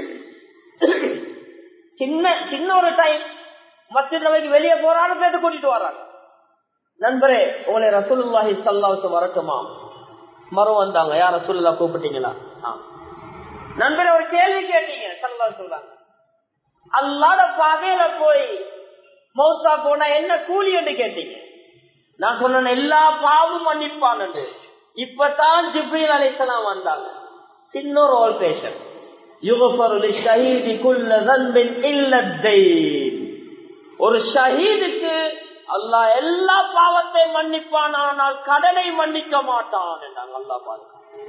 சின்ன சின்ன ஒரு டைம் மத்திய வெளியே போறான்னு பேச கூட்டிட்டு வர்றாங்க நண்பரே உங்களை ரசூலுல்லாஹி சல்லாவுக்கு வரட்டுமா மரம் வந்தாங்க யார் ரசூலுல்லா கூப்பிட்டீங்களா நண்பரே ஒரு கேள்வி கேட்டீங்க சல்லா சொல்றாங்க அல்லாட பாதையில போய் மௌசா போனா என்ன கூலி என்று கேட்டீங்க நான் சொன்ன எல்லா பாவும் மன்னிப்பான் இப்பதான் ஜிப்ரீல் அலிசலாம் வந்தாங்க இன்னொரு ஆல் பேஷன் ஒரு ஷஹீதுக்கு அல்லாஹ் எல்லா பாவத்தையும் மன்னிப்பான் ஆனால் கடனை மன்னிக்க மாட்டான் என்றாங்க அல்லா பாருங்க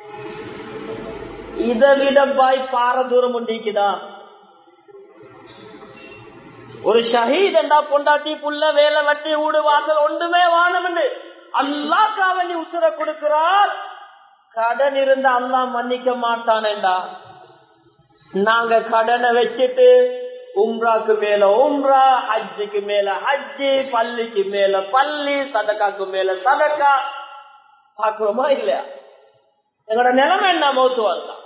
இதை விட பாய் பார தூரம் உண்டிக்குதா ஒரு ஷஹீத் என்றா பொண்டாட்டி புள்ள வேலை வட்டி ஊடு வாசல் ஒன்றுமே வானம்னு அல்லா காவலி உசுர கொடுக்கிறார் கடன் இருந்த அல்லா மன்னிக்க மாட்டானேண்டா நாங்க கடனை வச்சுட்டு உம்ராக்கு மேல உம்ரா ஹஜ்ஜுக்கு மேல ஹஜ்ஜி பள்ளிக்கு மேல பள்ளி சதக்காக்கு மேல சதக்கா பாக்குறோமா இல்லையா எங்களோட நிலைமை என்ன மௌத்து வரலாம்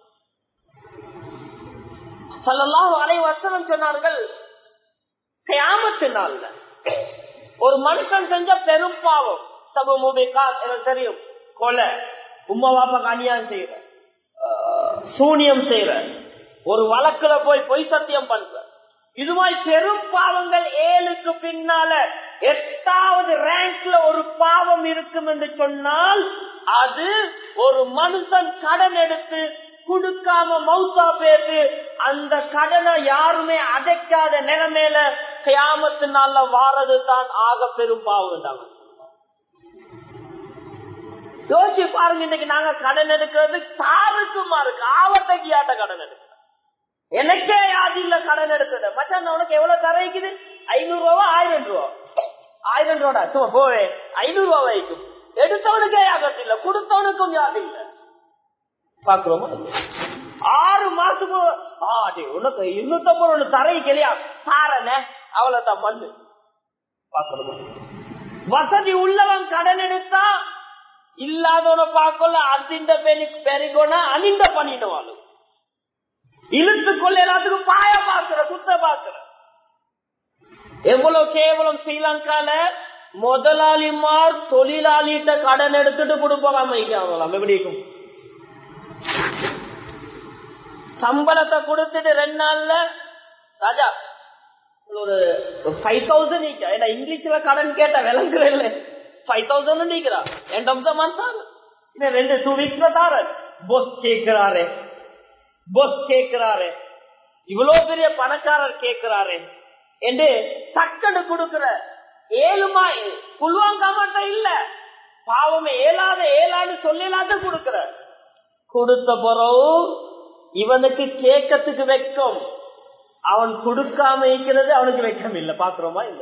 சொல்லலாம் அனை வசனம் சொன்னார்கள் கியாமத்து நாள்ல ஒரு மனுஷன் செஞ்ச பெரும் பாவம் சபு மூபிகா எனக்கு தெரியும் கொலை உமா பாப்பாக்கு அநியாயம் செய்யற சூனியம் செய்யற ஒரு வழக்குல போய் பொய் சத்தியம் பண்ற இது மாதிரி பெரும் பாவங்கள் ஏழுக்கு பின்னால எட்டாவது ரேங்க்ல ஒரு பாவம் இருக்கும் என்று சொன்னால் அது ஒரு மனுஷன் கடன் எடுத்து கொடுக்காம மௌசா பேரு அந்த கடனை யாருமே அடைக்காத நிலைமையில கியாமத்து நாள்ல வாரது தான் ஆக பெரும் பாவம் தான் யோசிச்சு பாருங்க இன்னைக்கு நாங்க கடன் எடுக்கிறது தாருக்குமா இருக்கு ஆவத்தைக்கு ஆட்ட கடன் எடுக்கிறோம் எனக்கே யாது இல்ல கடன் எடுக்கிறது மச்சான் உனக்கு எவ்வளவு தரைக்குது ஐநூறு ரூபா ஆயிரம் ரூபா ஆயிரம் ரூபா சும்மா போவே ஐநூறு ரூபா வைக்கும் எடுத்தவனுக்கே யாகத்து இல்ல கொடுத்தவனுக்கும் யாது இல்ல பாக்குறோமா ஆறு மாசம் உனக்கு இருநூத்தி ஐம்பது ஒண்ணு தரைக்கு இல்லையா தாரன அவ்வளவுதான் மண்ணு பாக்கணுமா வசதி உள்ளவன் கடன் எடுத்தா இல்லாதவன பார்க்கல அதிண்ட பெருகோனா அணிந்த பண்ணிடுவாள் இழுத்து கொள்ள எல்லாத்துக்கும் பாய பாக்குற குத்த பாக்குற எவ்வளவு கேவலம் ஸ்ரீலங்கால முதலாளிமார் தொழிலாளிகிட்ட கடன் எடுத்துட்டு கொடுப்பாங்க எப்படி இருக்கும் சம்பளத்தை கொடுத்துட்டு ரெண்டு நாள்ல ராஜா ஒரு ஃபைவ் தௌசண்ட் ஏன்னா இங்கிலீஷ்ல கடன் கேட்ட விளங்குறேன் ஃபைவ் தௌசண்ட் நீக்கிறா எண்ட் ஆஃப் த மந்த் இன்னும் ரெண்டு டூ வீக்ஸ்ல தார பொஸ் கேட்கிறாரு பொஸ் கேட்கிறாரு இவ்வளவு பெரிய பணக்காரர் கேட்கிறாரு என்று டக்குன்னு கொடுக்கிற ஏழுமா புல்வாங்காமட்ட இல்ல பாவமே ஏழாத ஏழான்னு சொல்லலாத கொடுக்கிற கொடுத்த பிறகு இவனுக்கு கேட்கறதுக்கு வெக்கம் அவன் கொடுக்காம இருக்கிறது அவனுக்கு வெக்கம் இல்ல பாக்குறோமா இல்ல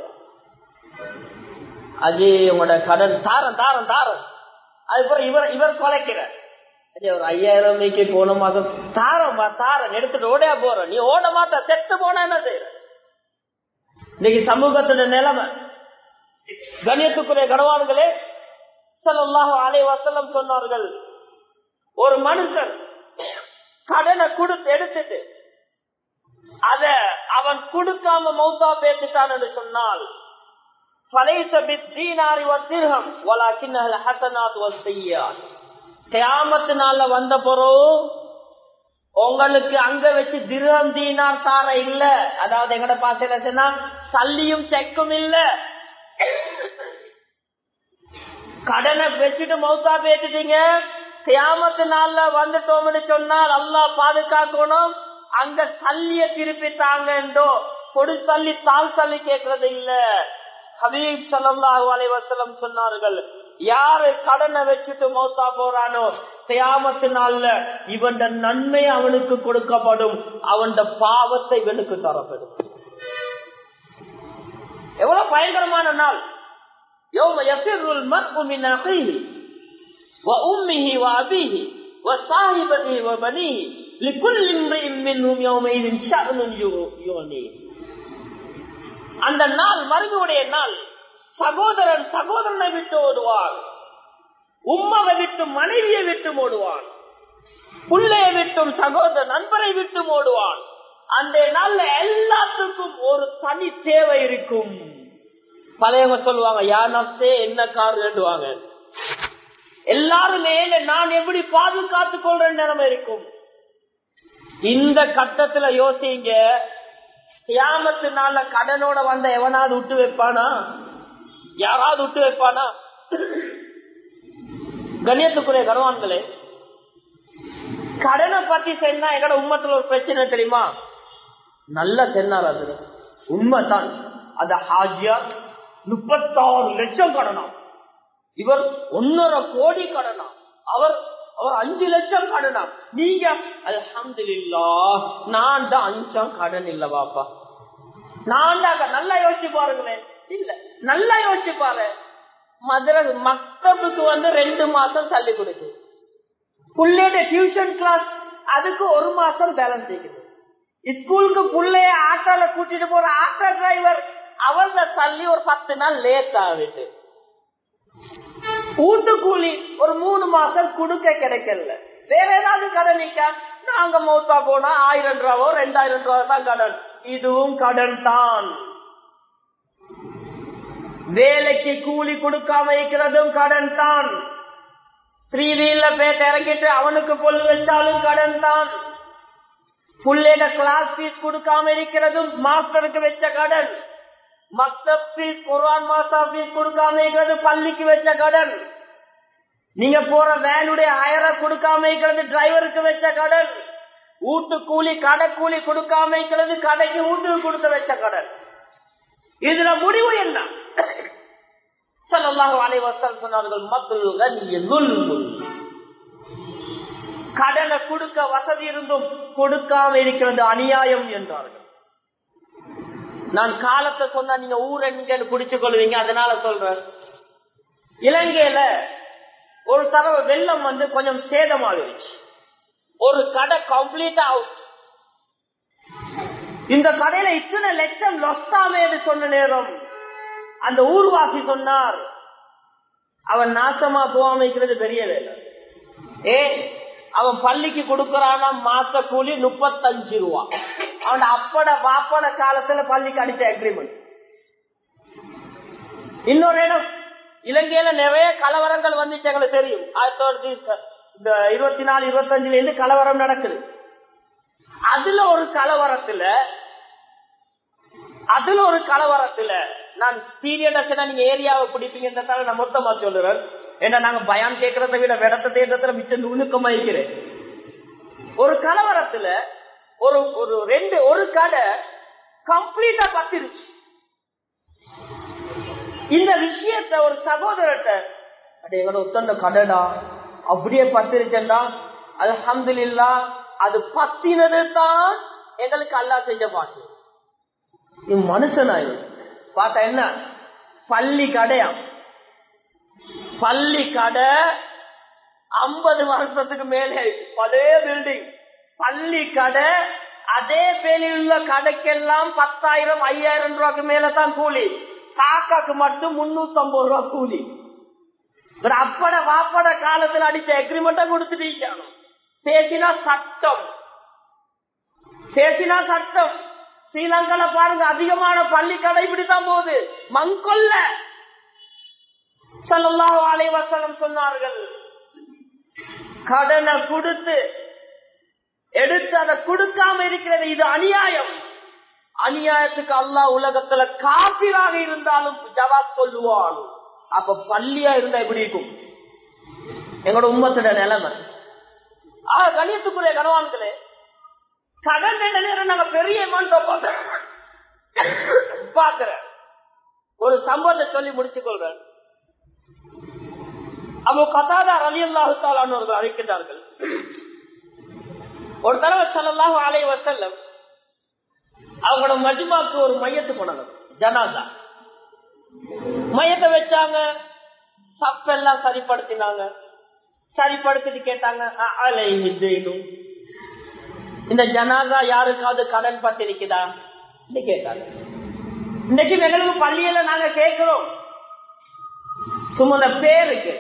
அது உங்களோட கடன் தாரம் தாரம் தாரம் அதுக்கப்புறம் இவர் இவர் கொலைக்கிற ஒரு ஐயாயிரம் ரூபாய்க்கு போன மாதம் தாரம் தாரம் எடுத்துட்டு ஓடையா போற நீ ஓட மாட்ட செத்து போனா என்ன செய்யற இன்னைக்கு சமூகத்தோட நிலைமை கணியத்துக்குரிய கனவான்களே சொல்லலாக அலை வசலம் சொன்னார்கள் ஒரு மனுஷன் கடனை கொடுத்து எடுத்துட்டு அத அவன் கொடுக்காம மௌத்தா பேசிட்டான் என்று சொன்னால் வந்த பிறகு உங்களுக்கு அங்க வச்சு திருகம் தீனார் தார இல்ல அதாவது எங்கட பாசையில சொன்னா சல்லியும் செக்கும் இல்ல கடனை வச்சுட்டு மௌத்தா பேசிட்டீங்க கியாமத்து நாள்ல வந்துட்டோம்னு சொன்னால் அல்லா பாதுகாக்கணும் அங்க சல்லிய திருப்பி தாங்கன்றோ கொடு தள்ளி தால் தள்ளி கேட்கறது இல்ல ஹபீப் சல்லாஹூ அலைவசலம் சொன்னார்கள் யாரு கடனை வச்சுட்டு மௌத்தா போறானோ கியாமத்தினால இவன் நன்மை அவனுக்கு கொடுக்கப்படும் அவன் பாவத்தை இவனுக்கு தரப்படும் எவ்வளவு பயங்கரமான நாள் يوم يفر المرء من أخيه وأمه وأبيه وصاحبته وبنيه لكل امرئ منهم يومئذ شأن يغنيه அந்த நாள் மறுமையுடைய நாள் சகோதரன் சகோதரனை விட்டு ஓடுவார் உம்மாவை விட்டு மனைவியை விட்டு ஓடுவான் புள்ளையை விட்டும் சகோதர நண்பரை விட்டு ஓடுவான் அந்த நாள்ல எல்லாத்துக்கும் ஒரு தனி தேவை இருக்கும் பழையவங்க சொல்லுவாங்க யார் நப்சே என்ன கார் வேண்டுவாங்க எல்லாரும் மேல நான் எப்படி பாதுகாத்துக் கொள்ற நிலைமை இருக்கும் இந்த கட்டத்துல யோசிங்க கியாமத்தினால கடனோட வந்த எவனாவது விட்டு வைப்பானா யாராவது விட்டு வைப்பானா கண்ணியத்துக்குரிய கருவான்களே கடனை பத்தி சொன்னா எங்கட உண்மத்துல ஒரு பிரச்சனை தெரியுமா நல்ல சொன்னார் அது உண்மைதான் அது ஹாஜியா முப்பத்தாறு லட்சம் கடனா இவர் ஒன்னரை கோடி கடனா அவர் அவர் அஞ்சு லட்சம் கடனா நீங்க அல்ஹம்துலில்லா நான் தான் அஞ்சம் கடன் இல்ல பாப்பா நான் தான் நல்லா யோசிச்சு பாருங்களேன் இல்ல நல்லா யோசிச்சு பாரு மதுரை மக்தபுக்கு வந்து ரெண்டு மாசம் தள்ளி கொடுக்கு புள்ளையோட டியூஷன் கிளாஸ் அதுக்கு ஒரு மாசம் பேலன்ஸ் இருக்குது ஸ்கூலுக்கு புள்ளைய ஆட்டோல கூட்டிட்டு போற ஆட்டோ டிரைவர் அவர்த தள்ளி ஒரு பத்து நாள் லேட் ஆகுது ஊட்டு கூலி ஒரு மூணு மாசம் குடுக்க கிடைக்கல வேற ஏதாவது கடன் நிக்கா நாங்க மௌத்தா போனா ஆயிரம் ரூபாவோ ரெண்டாயிரம் ரூபாய் தான் கடன் இதுவும் கடன் தான் வேலைக்கு கூலி கொடுக்காம இருக்கிறதும் கடன் தான் த்ரீ வீல்ல பேட்ட இறங்கிட்டு அவனுக்கு பொல்லு வச்சாலும் கடன் தான் புள்ளைட கிளாஸ் ஃபீஸ் கொடுக்காம இருக்கிறதும் மாஸ்டருக்கு வச்ச கடன் மக்தப் ஃபீஸ் குர்ஆன் மாசா ஃபீஸ் கொடுக்காம இருக்கிறது பள்ளிக்கு வச்ச கடன் நீங்க போற வேனுடைய அயர கொடுக்காம இருக்கிறது டிரைவருக்கு வச்ச கடன் வீட்டு கூலி கடை கூலி கொடுக்காம இருக்கிறது கடைக்கு வீட்டுக்கு கொடுக்க வச்ச கடன் இதுல முடிவு என்ன ஸல்லல்லாஹு அலைஹி வஸல்லம் சொன்னார்கள் மக்கள் கனிய ظلم கடனை கொடுக்க வசதி இருந்தும் கொடுக்காம இருக்கிறது அநியாயம் என்றார்கள் நான் காலத்தை சொன்னா நீங்க ஊர் எங்கன்னு குடிச்சு கொள்வீங்க அதனால சொல்றேன் இலங்கையில ஒரு தடவை வெள்ளம் வந்து கொஞ்சம் சேதமாகிடுச்சு ஒரு கடை கம்ப்ளீட்டா அவுட் இந்த கடையில இத்தனை லட்சம் லொஸ்டாமே சொன்ன நேரம் அந்த ஊர்வாசி சொன்னார் அவன் நாசமா போகாம இருக்கிறது பெரிய வேலை ஏ அவன் பள்ளிக்கு கொடுக்கறானா மாச கூலி முப்பத்தஞ்சு ரூபா அவன் அப்பட பாப்பட காலத்துல பள்ளிக்கு அடிச்ச அக்ரிமெண்ட் இன்னொரு இடம் இலங்கையில நிறைய கலவரங்கள் வந்துச்சு எங்களுக்கு தெரியும் ஆயிரத்தி தொள்ளாயிரத்தி இந்த இருபத்தி நாலு இருபத்தஞ்சுல இருந்து கலவரம் நடக்குது அதுல ஒரு கலவரத்துல அதுல ஒரு கலவரத்துல நான் சீரியஸா நீங்க ஏரியாவை பிடிப்பீங்கன்றதால நான் மொத்தமா சொல்லுறேன் ஏன்னா நாங்க பயம் கேட்கறத விட விடத்த தேட்டத்துல மிச்சம் நுணுக்கமா இருக்கிறேன் ஒரு கலவரத்துல ஒரு ஒரு ரெண்டு ஒரு கடை கம்ப்ளீட்டா பத்திருச்சு இந்த விஷயத்த ஒரு சகோதரர்கிட்ட அடே எங்கட உத்தண்ட கடைடா அப்படியே பத்திருச்சேன்டா அல்ஹம்துலில்லா அது பத்தினது தான் எங்களுக்கு அல்லா செஞ்ச பாட்டு நீ மனுஷனாயும் பார்த்தா என்ன பள்ளி கடையா பள்ளி கடை ஐம்பது வருஷத்துக்கு மேலே பழைய பில்டிங் பள்ளி கடை அதே பேரில் உள்ள கடைக்கெல்லாம் பத்தாயிரம் ஐயாயிரம் ரூபாய்க்கு மேலதான் கூலி காக்காக்கு மட்டும் முன்னூத்தி ஐம்பது ரூபாய் கூலி ஒரு அப்பட வாப்பட காலத்துல அடிச்ச எக்ரிமெண்ட்டை கொடுத்துட்டு பேசினா சட்டம் பேசினா சட்டம் ஸ்ரீலங்கால பாருங்க அதிகமான பள்ளி கடைபிடித்தான் போகுது மங்கொல்ல சல்லாஹ் அலைவசனம் சொன்னார்கள் கடனை கொடுத்து எடுத்து அதை கொடுக்காம இருக்கிறது இது அநியாயம் அநியாயத்துக்கு அல்லாஹ் உலகத்துல காப்பீராக இருந்தாலும் ஜவாப் சொல்லுவான் அப்ப பள்ளியா இருந்தா எப்படி இருக்கும் எங்களோட உம்மத்தோட நிலைமை ஆக கணியத்துக்குரிய கனவான்களே கடன் என்ன நேரம் நாங்க பெரிய அமௌண்ட் பாக்குறேன் ஒரு சம்பவத்தை சொல்லி முடிச்சு கொள்றேன் அப்போ கதாதா அலி அல்லாஹாலானவர்கள் அழைக்கிறார்கள் ஒரு தடவை சல்லாஹு அலை வசல்லம் அவங்களோட மஜ்மாக்கு ஒரு மையத்து போனாங்க ஜனாதா மையத்தை வச்சாங்க சப்பெல்லாம் சரிப்படுத்தினாங்க சரிப்படுத்திட்டு கேட்டாங்க அலை இந்த ஜனாதா யாருக்காவது கடன் பட்டிருக்குதா கேட்டாங்க இன்னைக்கு எங்களுக்கு பள்ளியில நாங்க கேட்கிறோம் சும்மா பேருக்கு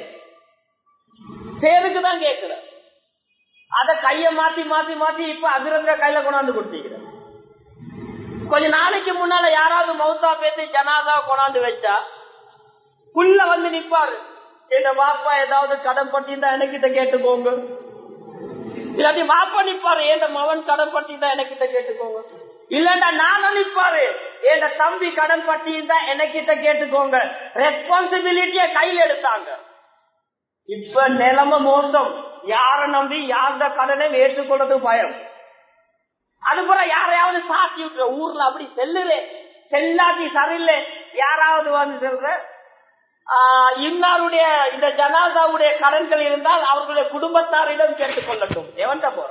பேருக்கு தான் கேட்கிறோம் அத கைய மாத்தி மாத்தி மாத்தி இப்ப அதிரந்த கையில கொண்டாந்து கொடுத்தீங்க கொஞ்ச நாளைக்கு முன்னால யாராவது மௌத்தா பேசி ஜனாதா கொண்டாந்து வச்சா புள்ள வந்து நிப்பாரு எங்க பாப்பா ஏதாவது கடன் பட்டிருந்தா எனக்கிட்ட கேட்டுக்கோங்க இல்லாட்டி பாப்பா நிப்பாரு என் மவன் கடன் பட்டிருந்தா எனக்கிட்ட கேட்டுக்கோங்க இல்லண்டா நானும் நிப்பாரு என் தம்பி கடன் பட்டிருந்தா எனக்கிட்ட கேட்டுக்கோங்க ரெஸ்பான்சிபிலிட்டிய கையில் எடுத்தாங்க இப்ப நிலைமை மோசம் யார நம்பி யார்த கடனை ஏற்றுக்கொள்றது பயம் அது போல யாரையாவது சாத்தி விட்டுற ஊர்ல அப்படி செல்லுறே செல்லாட்டி சரியில்லை யாராவது வந்து சொல்ற இன்னாருடைய இந்த ஜனாதாவுடைய கடன்கள் இருந்தால் அவர்களுடைய குடும்பத்தாரிடம் கேட்டுக்கொள்ளட்டும் எவன்ட போற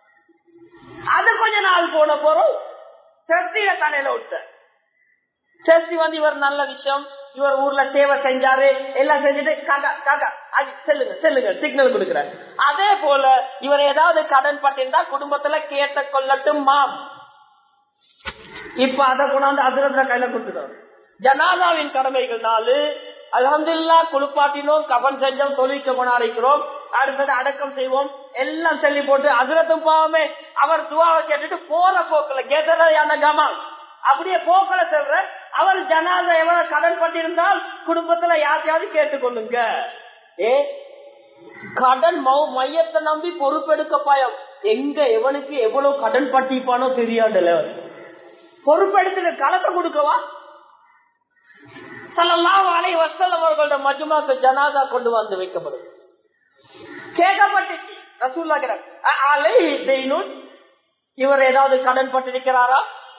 அது கொஞ்ச நாள் போன போறோம் சர்ச்சியில தலையில விட்ட சர்ச்சி வந்து இவர் நல்ல விஷயம் இவர் ஊர்ல சேவை செஞ்சாரு எல்லாம் செஞ்சுட்டு காக்கா காக்கா செல்லுங்க செல்லுங்க சிக்னல் கொடுக்குற அதே போல இவர் ஏதாவது கடன் பட்டிருந்தா குடும்பத்துல கேட்ட கொள்ளட்டும் மாம் இப்ப அதை கொண்டாந்து அதிரத்துல கையில கொடுத்துட்டாரு ஜனாதாவின் கடமைகள் நாலு அலமதுல்லா குளிப்பாட்டினோம் கபன் செஞ்சோம் தொழிலுக்கு கொண்டாடிக்கிறோம் அடுத்தது அடக்கம் செய்வோம் எல்லாம் சொல்லி போட்டு அதிரத்தும் பாவமே அவர் துவாவை கேட்டுட்டு போற போக்குல கேட்டதான கமால் அப்படியே போக்கல சொல்ற அவர் ஜனாத எவ்வளவு கடன் பட்டிருந்தால் குடும்பத்துல யாரையாவது கேட்டுக்கொள்ளுங்க ஏ கடன் மையத்தை நம்பி பொறுப்பெடுக்க பயம் எங்க எவனுக்கு எவ்வளவு கடன் பட்டிப்பானோ தெரியாதுல பொறுப்பெடுத்து களத்தை கொடுக்கவா சல்லல்லாஹு அலைஹி வஸல்லம் அவர்களோட மஜ்மாக்கு ஜனாதா கொண்டு வந்து வைக்கப்படும் கேட்கப்பட்டுச்சு ரசூல்லா கேட்டாங்க அலைஹி தைனுன் இவர் ஏதாவது கடன் பட்டிருக்கிறாரா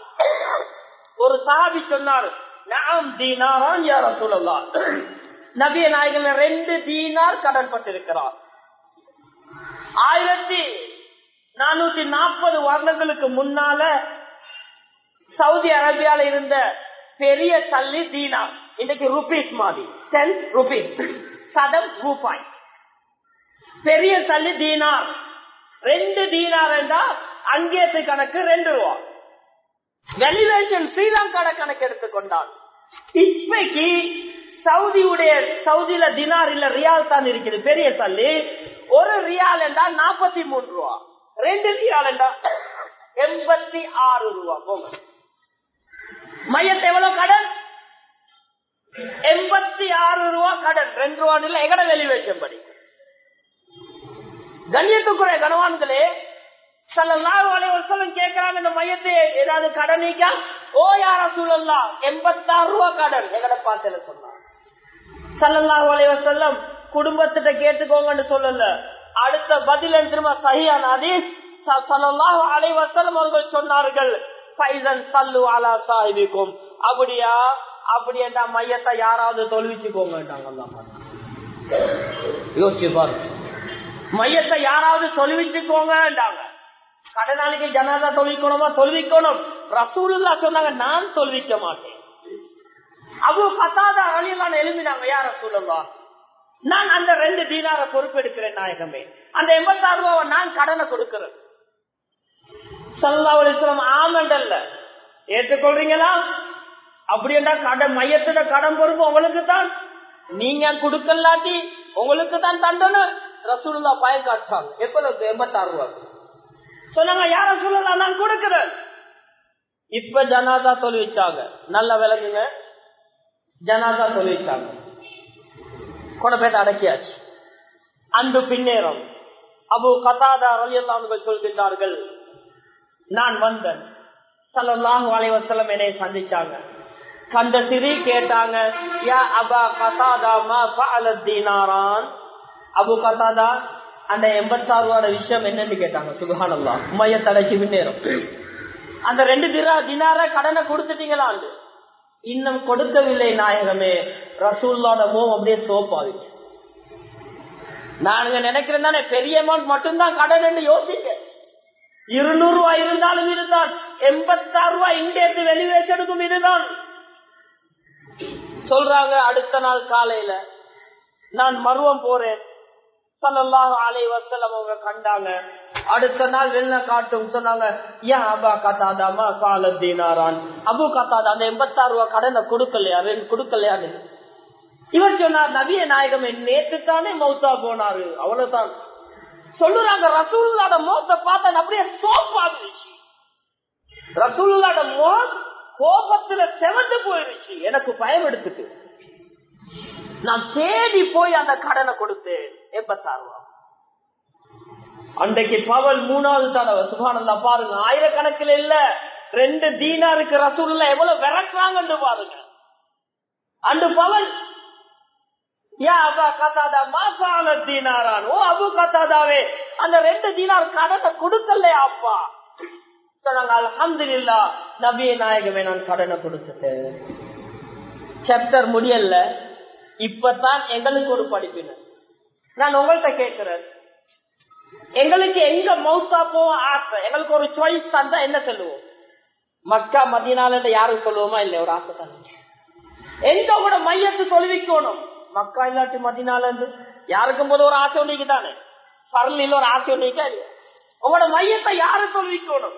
ஒரு சஹாபி சொன்னார் நாம் தீனாரான் யா ரசூலல்லா நபிய நாயகன் ரெண்டு தீனார் கடன் பட்டிருக்கிறார் ஆயிரத்தி நானூத்தி நாற்பது வருடங்களுக்கு முன்னால சவுதி அரேபியால இருந்த பெரிய தள்ளி தீனார் இன்னைக்கு ருபீஸ் மாதிரி டென் ருபீஸ் சதம் ரூபாய் பெரிய தள்ளி தீனார் ரெண்டு தீனார் என்றா அங்கேத்து கணக்கு ரெண்டு ரூபா வெலிவேஷன் ஸ்ரீலங்காட கணக்கு எடுத்துக்கொண்டால் இப்பைக்கு சவுதியுடைய சவுதியில தினார் இல்ல ரியால் தான் இருக்குது பெரிய தள்ளி ஒரு ரியால் என்றால் நாற்பத்தி மூணு ரூபா ரெண்டு ரியால் என்றால் எண்பத்தி ஆறு ரூபா போங்க மையத்தை எவ்வளவு கடன் எண்பத்தி ஆறு ரூபா கடன் ரெண்டு ரூபா இல்ல எகட வெளிவேஷம் படி கண்ணியத்துக்குரிய கனவான்களே சல்லல்லாஹு அலைஹி வஸல்லம் கேக்குறாங்க இந்த மையத்தை ஏதாவது கடனிக்கா ஓ யார சூழல்லாம் எண்பத்தாறு ரூபா கடன் எங்கட பாத்துல சொன்னாங்க சல்லல்லாஹு அலைஹி வஸல்லம் குடும்பத்திட்ட கேட்டுக்கோங்கன்னு சொல்லல அடுத்த பதில் திரும்ப சஹியான ஹதீஸ் சல்லல்லாஹு அலைஹி வஸல்லம் அவர்கள் சொன்னார்கள் ஃபைசன் சல்லு அலா சாஹிபிக்கும் அப்படியா அப்படி என்றா மையத்தை யாராவது தொழுவிச்சுக்கோங்கட்டாங்க யோசிச்சு பாருங்க மையத்தை யாராவது தொழுவிச்சுக்கோங்கட்டாங்க கடனாளிக்கு ஜனாதா தொழுவிக்கணுமா தொழுவிக்கணும் ரசூலுல்லா சொன்னாங்க நான் தொழுவிக்க மாட்டேன் அவ்வளவு கத்தாத அழியலான எழுப்பினாங்க யார் ரசூலுல்லா நான் அந்த ரெண்டு தீனார பொறுப்பெடுக்கிறேன் நாயகமே அந்த எண்பத்தாறு ரூபாவை நான் கடனை கொடுக்கிறேன் சல்லாஹம் ஆமண்டல்ல ஏற்றுக்கொள்றீங்களா அப்படி என்றா கடன் மையத்தோட கடன் பொறுப்பு உங்களுக்கு தான் நீங்க கொடுக்கலாட்டி உங்களுக்கு தான் தண்டனை ரசூலுல்லா பய காட்டுறாங்க எவ்வளவு எண்பத்தாறு ரூபாய் சொன்னாங்க யார சொல்லலாம் நான் கொடுக்கிறேன் இப்ப ஜனாதா தொழிற்சாங்க நல்ல விளங்குங்க ஜனாதா தொழிற்சாங்க கொடப்பேட்டை அடக்கியாச்சு அன்று பின்னேறம் அபு கதாதா ரலியல்லாஹு சொல்கின்றார்கள் நான் வந்தேன் சல்லாஹு அலைவசலம் என்னை சந்திச்சாங்க கண்ட சிறி கேட்டாங்க யா அபா கதாதா மா ஃபஅல தீனாரான் அபு கதாதா அந்த எண்பத்தாறு ரூபாட விஷயம் என்னன்னு கேட்டாங்க சுபஹானல்லா மைய தலைக்கு முன்னேறும் அந்த ரெண்டு திரா தினார கடனை கொடுத்துட்டீங்களாண்டு இன்னும் கொடுக்கவில்லை நாயகமே ரசூல்லோட மோ அப்படியே சோப்பாவிச்சு நானுங்க நினைக்கிறேன் தானே பெரிய அமௌண்ட் மட்டும்தான் கடன் என்று யோசிக்க இருநூறு ரூபாய் இருந்தாலும் இதுதான் எண்பத்தாறு ரூபாய் இண்டேத்து வெளிவேச்செடுக்கும் இதுதான் சொல்றாங்க அடுத்த நாள் காலையில நான் மருவம் போறேன் சல்லல்லாஹு அலைஹி வஸல்லம் அவங்க கண்டாங்க அடுத்த நாள் வெள்ள காட்டும் சொன்னாங்க ஏன் அபா கத்தாதாமா கால தீனாரான் அபு கத்தாதா அந்த எண்பத்தாறு ரூபாய் கடனை கொடுக்கலையா ரெண்டு கொடுக்கலையான்னு இவர் சொன்னார் நபிய நாயகம் நேற்று தானே மௌத்தா போனாரு அவ்வளவுதான் சொல்லுறாங்க ரசூல்லாட மோத்த பார்த்தா அப்படியே சோப்பாகிருச்சு ரசூல்லாட மோத் கோபத்துல செவந்து போயிருச்சு எனக்கு பயம் எடுத்துட்டு நான் தேடி போய் அந்த கடனை கொடுத்தேன் எண்பத்தாறு ரூபா அன்றைக்கு பவல் மூணாவது தடவை சுபானந்தா பாருங்க ஆயிரக்கணக்கில் இல்ல ரெண்டு தீனாருக்கு ரசூல்ல எவ்வளவு விரட்டுறாங்கன்னு பாருங்க அண்டு பவல் யா அபா கத்தாதா மாசால தீனாரான் ஓ அபு கத்தாதாவே அந்த ரெண்டு தீனார் கடனை கொடுக்கலையா அப்பா சொன்னாங்க அல்ஹம்துலில்லா நபிய நாயகமே நான் கடனை கொடுத்துட்டேன் சாப்டர் முடியல இப்பதான் எங்களுக்கு ஒரு படிப்பினர் நான் உங்கள்கிட்ட கேட்கிறேன் எங்களுக்கு எங்க மௌத்தா போக ஆசை எங்களுக்கு ஒரு சாய்ஸ் தந்தா என்ன சொல்லுவோம் மக்கா மதியனால யாரும் சொல்லுவோமா இல்ல ஒரு ஆசை தான் எங்க கூட மையத்து தொழுவிக்கணும் மக்கா இல்லாட்டி மதினால இருந்து யாருக்கும் போது ஒரு ஆசை ஒன்றிக்கு தானே பரலில் ஒரு ஆசை ஒன்றிக்கா இல்லையா உங்களோட மையத்தை யாரு தொழுவிக்கணும்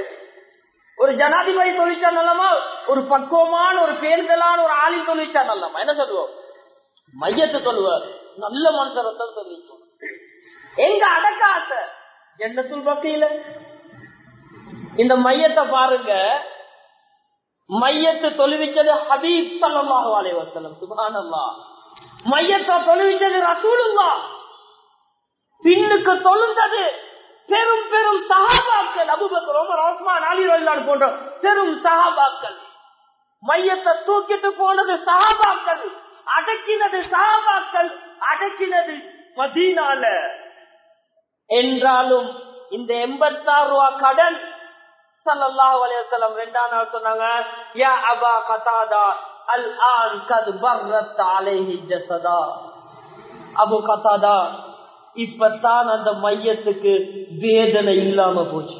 ஒரு ஜனாதிபதி தொழிற்சா நல்லமா ஒரு பக்குவமான ஒரு பேருந்தலான ஒரு ஆளின் தொழிற்சா நல்லமா என்ன சொல்லுவோம் மையத்தை சொல்லுவார் நல்ல மனுஷரை தான் சொல்லிக்கணும் எங்க அடக்க ஆசை என்ன சொல்பக்கையில இந்த மையத்தை பாருங்க மையத்தை தொழுவிச்சது ஹபீப் சல்லாஹு அலைவசலம் சுபானல்லா மையத்தை தொழுவிச்சது ரசூலுல்லா பின்னுக்கு தொழுந்தது பெரும் பெரும் சகாபாக்கள் அபுபக்கர் உமர் உஸ்மான் அலி ரலியல்லாஹு போன்ற பெரும் சகாபாக்கள் மையத்தை தூக்கிட்டு போனது சகாபாக்கள் அடக்கினது சகாபாக்கள் அடக்கினது மதீனால என்றாலும் இந்த எண்பத்தாறு ரூபா கடன் சல்லல்லாஹு அலைஹி வஸல்லம் ரெண்டாம் நாள் சொன்னாங்க யா அபா கதாதா அல் ஆன் கத் பர்ரத் அலைஹி ஜஸதா அபு கதாதா இப்பத்தான் அந்த மையத்துக்கு வேதனை இல்லாம போச்சு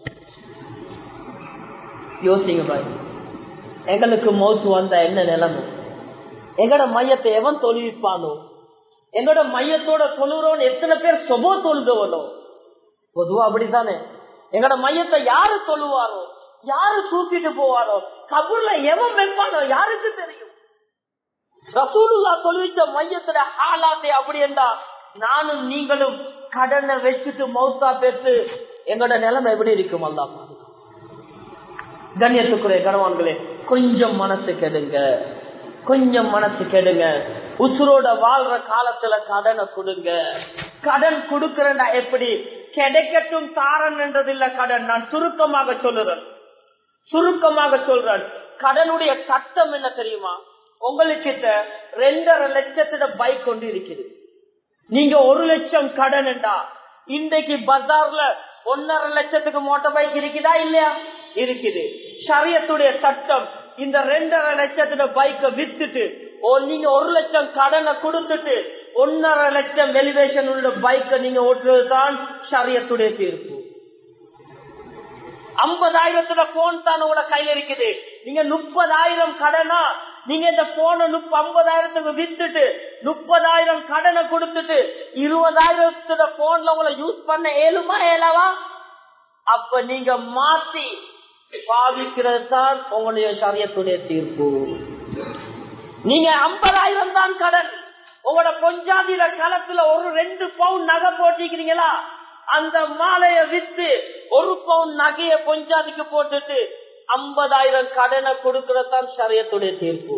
யோசிங்க பாய் எங்களுக்கு மௌத்து வந்த என்ன நிலைமை எங்கட மையத்தை எவன் தொழுவிப்பானோ எங்களோட மையத்தோட தொழுறோன்னு எத்தனை பேர் சொபோ தொழுதவனோ பொதுவா அப்படித்தானே எங்கட மையத்தை யாரு சொல்லுவாரோ யாரு தூக்கிட்டு போவாரோ கபூர்ல எவன் வைப்பானோ யாருக்கு தெரியும் ரசூலுல்லா தொழுவிச்ச மையத்துல ஹாலாத்தை அப்படி என்றா நானும் நீங்களும் கடனை வச்சுட்டு மௌத்தா பெற்று எங்களோட நிலைமை எப்படி இருக்கும் அல்லா கண்ணியத்துக்குரிய கணவான்களே கொஞ்சம் மனசு கெடுங்க கொஞ்சம் மனசு கெடுங்க உசுரோட வாழ்ற காலத்துல கடனை கொடுங்க கடன் கொடுக்கறா எப்படி கிடைக்கட்டும் தாரன் என்றது இல்ல கடன் நான் சுருக்கமாக சொல்லுறேன் சுருக்கமாக சொல்றேன் கடனுடைய சட்டம் என்ன தெரியுமா உங்களுக்கிட்ட ரெண்டரை லட்சத்துல பைக் கொண்டு இருக்குது நீங்க ஒரு லட்சம் கடன் என்றா இன்றைக்கு பஜார்ல ஒன்னரை லட்சத்துக்கு மோட்டார் பைக் இருக்குதா இல்லையா இருக்குது சரியத்துடைய சட்டம் இந்த ரெண்டரை லட்சத்துல பைக்க வித்துட்டு ஓ நீங்க ஒரு லட்சம் கடனை கொடுத்துட்டு ஒன்னரை லட்சம் வெலிவேஷன் உள்ள பைக்க நீங்க ஓட்டுறதுதான் சரியத்துடைய தீர்ப்பு ஐம்பதாயிரத்துல போன் தான் உங்களோட கையில இருக்குது நீங்க முப்பதாயிரம் கடனா நீங்க இந்த போன முப்ப ஐம்பதாயிரத்துக்கு வித்துட்டு முப்பதாயிரம் கடனை கொடுத்துட்டு இருபதாயிரத்துல போன்ல உங்களை யூஸ் பண்ண ஏழுமா ஏலவா அப்ப நீங்க மாத்தி பாவிக்கிறது தான் உங்களுடைய சரியத்துடைய தீர்ப்பு நீங்க ஐம்பதாயிரம் தான் கடன் உங்களோட கொஞ்சாதிர களத்துல ஒரு ரெண்டு பவுன் நகை போட்டிக்கிறீங்களா அந்த மாலைய வித்து ஒரு பவுன் நகைய கொஞ்சாதிக்கு போட்டுட்டு ஐம்பதாயிரம் கடனை கொடுக்கறதான் சரியத்துடைய தீர்ப்பு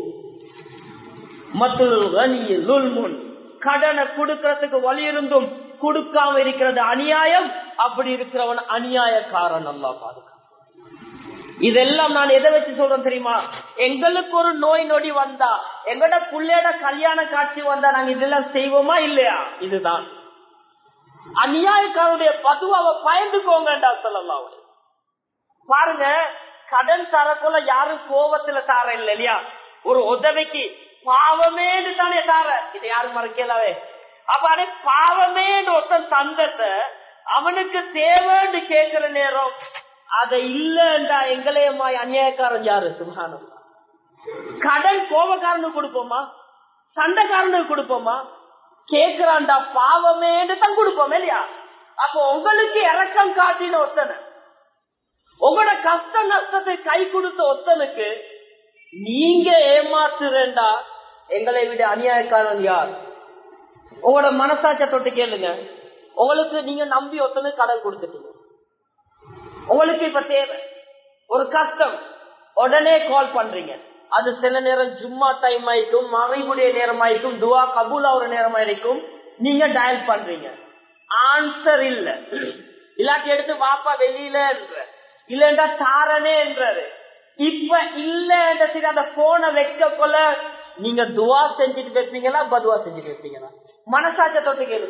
மற்றும் கடனை கொடுக்கறதுக்கு வழி இருந்தும் கொடுக்காம இருக்கிறது அநியாயம் அப்படி இருக்கிறவன் அநியாயக்காரன் நல்லா பாதுகா இதெல்லாம் நான் எதை வச்சு சொல்றேன் தெரியுமா எங்களுக்கு ஒரு நோய் நொடி வந்தா எங்கட பிள்ளையோட கல்யாண காட்சி வந்தா நாங்க இதெல்லாம் செய்வோமா இல்லையா இதுதான் அநியாயக்காரனுடைய பதுவாவை பயந்துக்கோங்கடா சொல்லலாம் பாருங்க கடன் தரக்குள்ள யாரும் கோபத்துல தார இல்ல இல்லையா ஒரு உதவிக்கு பாவமேனு தானே தார இதை யாரும் மறக்கலாவே அப்ப அடே பாவமே ஒருத்தன் தந்தத்தை அவனுக்கு தேவைன்னு கேட்கிற நேரம் அத இல்லண்டா எங்களையமாய் அநியாயக்காரன் யாரு சுகானம் கடன் கோபக்காரனுக்கு கொடுப்போமா சண்டைக்காரனுக்கு கொடுப்போமா கேக்குறான்டா பாவமேன்னு தான் கொடுப்போம் இல்லையா அப்ப உங்களுக்கு இறக்கம் காட்டின ஒத்தனை உங்களோட கஷ்ட நஷ்டத்தை கை கொடுத்த ஒத்தனுக்கு நீங்க ஏமாத்துறேன்டா எங்களை விட அநியாயக்காரன் யார் உங்களோட மனசாட்ச தொட்டு கேளுங்க உங்களுக்கு நீங்க நம்பி ஒருத்தனு கடன் கொடுத்துட்டீங்க உங்களுக்கு இப்ப தேவை ஒரு கஷ்டம் உடனே கால் பண்றீங்க அது சில நேரம் ஜும்மா டைம் ஆயிக்கும் மறைவுடைய நேரம் ஆயிக்கும் துவா கபூலா ஒரு நேரம் ஆயிருக்கும் நீங்க டயல் பண்றீங்க ஆன்சர் இல்ல இல்லாட்டி எடுத்து வாப்பா வெளியில என்ற இல்லண்டா தாரனே என்றாரு இப்ப இல்ல அந்த போனை வைக்க கொள்ள நீங்க துவா செஞ்சுட்டு வைப்பீங்களா பதுவா செஞ்சுட்டு வைப்பீங்களா மனசாட்ச தொட்டு கேளு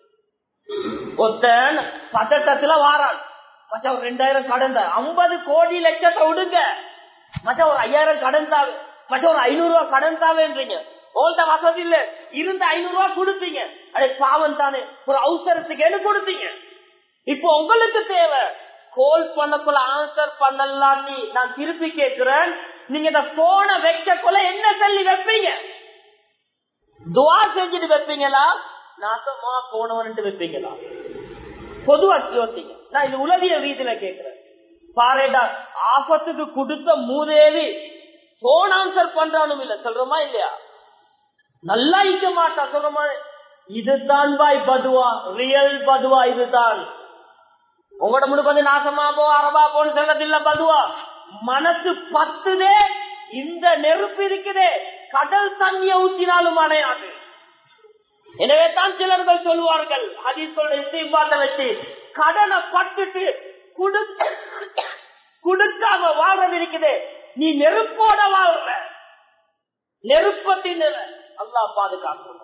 ஒருத்தன் பதட்டத்துல வாரான் மச்சா ஒரு ரெண்டாயிரம் கடன் தான் ஐம்பது கோடி லட்சத்தை விடுங்க மச்சா ஒரு ஐயாயிரம் கடன் தாவே மச்சா ஒரு ஐநூறு ரூபாய் கடன் தாவேன்றீங்க உங்கள்ட்ட வசதி இல்ல இருந்த ஐநூறு ரூபாய் கொடுத்தீங்க அடே பாவம் தானே ஒரு அவசரத்துக்கு என்ன கொடுத்தீங்க இப்போ உங்களுக்கு தேவை கோல் பண்ணக்குள்ள ஆன்சர் பண்ணலான்னு நான் திருப்பி கேட்கிறேன் நீங்க இந்த போனை வைக்க கொள்ள என்ன சொல்லி வைப்பீங்க துவா செஞ்சுட்டு வைப்பீங்களா நாசமா போனவன்ட்டு வைப்பீங்களா பொதுவா யோசிங்க நான் இது உலகிய ரீதியில கேட்கிறேன் பாருடா ஆபத்துக்கு கொடுத்த மூதேவி போன் ஆன்சர் பண்றானும் இல்ல சொல்றோமா இல்லையா நல்லா இருக்க மாட்டா சொல்றோமா இதுதான் பாய் பதுவா ரியல் பதுவா இதுதான் உங்களோட முழுக்க வந்து நாசமா போ அரபா போன்னு சொல்றதில்ல பதுவா மனசு பத்துதே இந்த நெருப்பு இருக்குதே கடல் தண்ணிய ஊற்றினாலும் அணையாது எனவே தான் சிலர்கள் சொல்லுவார்கள் ஹதீஸோட இசைப்பாட்ட வச்சு கடனை பட்டுட்டு கொடுக்காம வாழ்றது இருக்குது நீ நெருப்போட வாழ்ற நெருப்பத்தின் அல்லா பாதுகாக்கணும்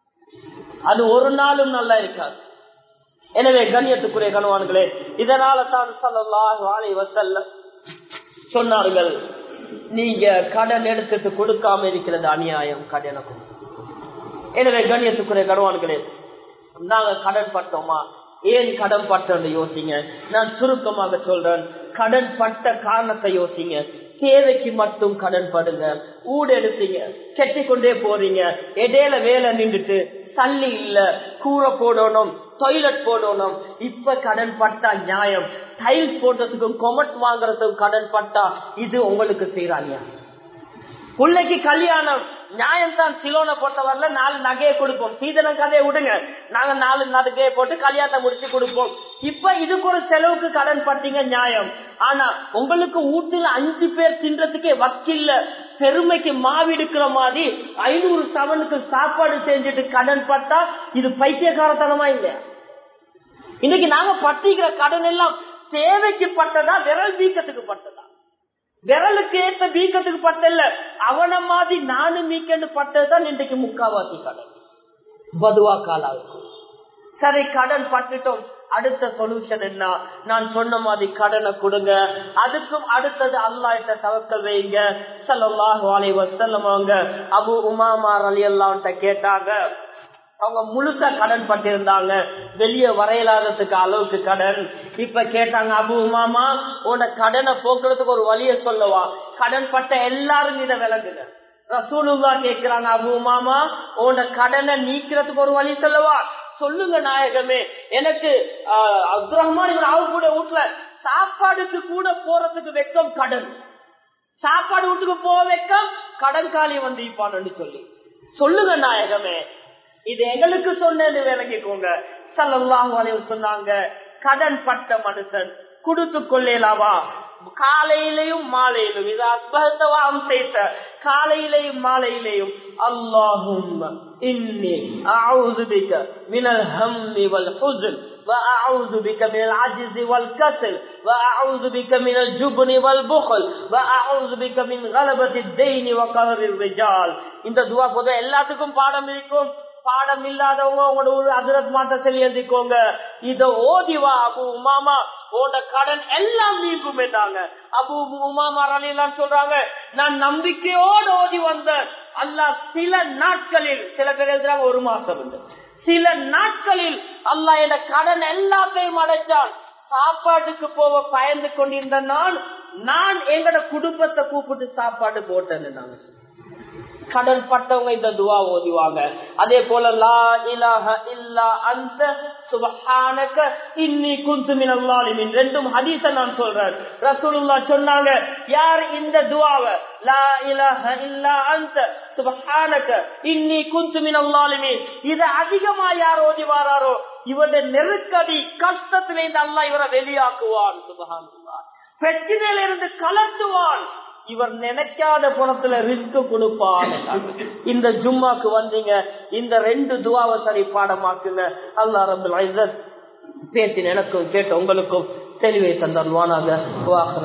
அது ஒரு நாளும் நல்லா இருக்காது எனவே கண்ணியத்துக்குரிய கணவான்களே இதனால தான் வாழை வசல்ல சொன்னார்கள் நீங்க கடன் எடுத்துட்டு கொடுக்காம இருக்கிறது அநியாயம் கடனுக்கும் எனவே கண்ணியத்துக்குரிய கணவான்களே நாங்க கடன் பட்டோமா ஏன் கடன் பட்டோம்னு யோசிங்க நான் சுருக்கமாக சொல்றேன் கடன் பட்ட காரணத்தை யோசிங்க தேவைக்கு மட்டும் கடன் படுங்க ஊடு எடுத்தீங்க கெட்டி கொண்டே போறீங்க இடையில வேலை நின்றுட்டு தள்ளி இல்ல கூரை போடணும் டாய்லெட் போடணும் இப்ப கடன் பட்டா நியாயம் டைல்ஸ் போடுறதுக்கும் கொமட் வாங்குறதுக்கும் கடன் பட்டா இது உங்களுக்கு செய்யற நியாயம் பிள்ளைக்கு கல்யாணம் நியாயம் தான் சிலோனை பொறுத்தவரையில நாலு நகையை கொடுப்போம் சீதன கதையை விடுங்க நாங்க நாலு நகையை போட்டு கல்யாணத்தை முடிச்சு கொடுப்போம் இப்ப இதுக்கு ஒரு செலவுக்கு கடன் பட்டீங்க நியாயம் ஆனா உங்களுக்கு வீட்டுல அஞ்சு பேர் தின்றதுக்கே வக்கில்ல பெருமைக்கு மாவிடுக்கிற மாதிரி ஐநூறு சவனுக்கு சாப்பாடு செஞ்சுட்டு கடன் பட்டா இது பைத்தியகாரத்தனமா இல்லையா இன்னைக்கு நாங்க பட்டிக்கிற கடன் எல்லாம் தேவைக்கு பட்டதா விரல் வீக்கத்துக்கு பட்டதா விரலுக்கு ஏற்ற வீக்கத்துக்கு பட்டல அவன மாதிரி நானும் வீக்கெண்டு பட்டதுதான் இன்றைக்கு முக்காவாசி கடன் பதுவா காலாவுக்கு சரி கடன் பட்டுட்டோம் அடுத்த சொல்யூஷன் என்ன நான் சொன்ன மாதிரி கடனை கொடுங்க அதுக்கும் அடுத்தது அல்லாட்ட தவக்க வைங்க சல்லாஹ் வாலை வசல்லமாங்க அபு உமாமார் அலி அல்லான்ட்ட கேட்டாங்க அவங்க முழுசா கடன் பட்டிருந்தாங்க வெளியே வரையலாததுக்கு அளவுக்கு கடன் இப்ப கேட்டாங்க அபு உமாமா உன கடனை போக்குறதுக்கு ஒரு வழிய சொல்லவா கடன் பட்ட எல்லாரும் இதை விளங்குங்க ரசூலுல்லா கேக்குறாங்க அபு உமாமா உன கடனை நீக்கிறதுக்கு ஒரு வழி சொல்லவா சொல்லுங்க நாயகமே எனக்கு அப்து ரஹ்மான் கூட வீட்டுல சாப்பாடுக்கு கூட போறதுக்கு வெக்கம் கடன் சாப்பாடு வீட்டுக்கு போக வெக்கம் கடன் காலி வந்து இப்பான்னு சொல்லி சொல்லுங்க நாயகமே இது எங்களுக்கு சொன்னது விளங்கிக்கோங்க சல்லாஹூ அலைவர் சொன்னாங்க கடன் பட்ட மனுஷன் குடுத்து கொள்ளலாவா காலையிலையும் மாலையிலும் இது அஸ்பகத்தவாம் செய்த காலையிலையும் மாலையிலையும் அல்லாஹும் இன்னி அவுது பிக்க மினல் ஹம்மி வல் ஹுஸ்ன் وأعوذ بك من العجز والكسل وأعوذ بك من الجبن والبخل وأعوذ بك من غلبة الدين وقهر الرجال இந்த துவா பொதுவா எல்லாத்துக்கும் பாடம் இருக்கும் பாடம் இல்லாதவங்க உங்களோட ஒரு அதிரத் மாட்ட சொல்லி எழுதிக்கோங்க இத ஓதிவா அபு உமாமா உன்னோட கடன் எல்லாம் நீங்கும் என்றாங்க அபு உமாமா எல்லாம் சொல்றாங்க நான் நம்பிக்கையோடு ஓதி வந்தேன் அல்லா சில நாட்களில் சில பேர் எழுதுறாங்க ஒரு மாசம் உண்டு சில நாட்களில் அல்லாஹ் என் கடன் எல்லாத்தையும் அடைச்சான் சாப்பாட்டுக்கு போக பயந்து கொண்டிருந்த நான் நான் எங்கட குடும்பத்தை கூப்பிட்டு சாப்பாடு போட்டேன்னு நாங்க கடன் பட்டவங்க இந்த துவா ஓதிவாங்க அதே போல லா இலாஹ இல்லா அந்த சுபஹானக இன்னி குந்து மினல்லாலிமின் ரெண்டும் ஹதீஸ நான் சொல்றேன் ரசூலுல்லா சொன்னாங்க யார் இந்த துவாவை லா இலாஹ இல்லா அந்த சுபஹானக இன்னி குந்து மினல்லாலிமின் இத அதிகமா யார் ஓதி வாராரோ இவருடைய நெருக்கடி கஷ்டத்திலிருந்து அல்லாஹ் இவரை வெளியாக்குவான் சுபஹானல்லா பிரச்சனையில இருந்து கலட்டுவான் இவர் நினைக்காத புறத்துல ரிஸ்க் கொடுப்பான் இந்த ஜும்மாக்கு வந்தீங்க இந்த ரெண்டு துவாவை சரி பாடமாக்குங்க அல்லா ரபுல் பேசின எனக்கும் கேட்ட உங்களுக்கும் தெளிவை தந்தருவானாக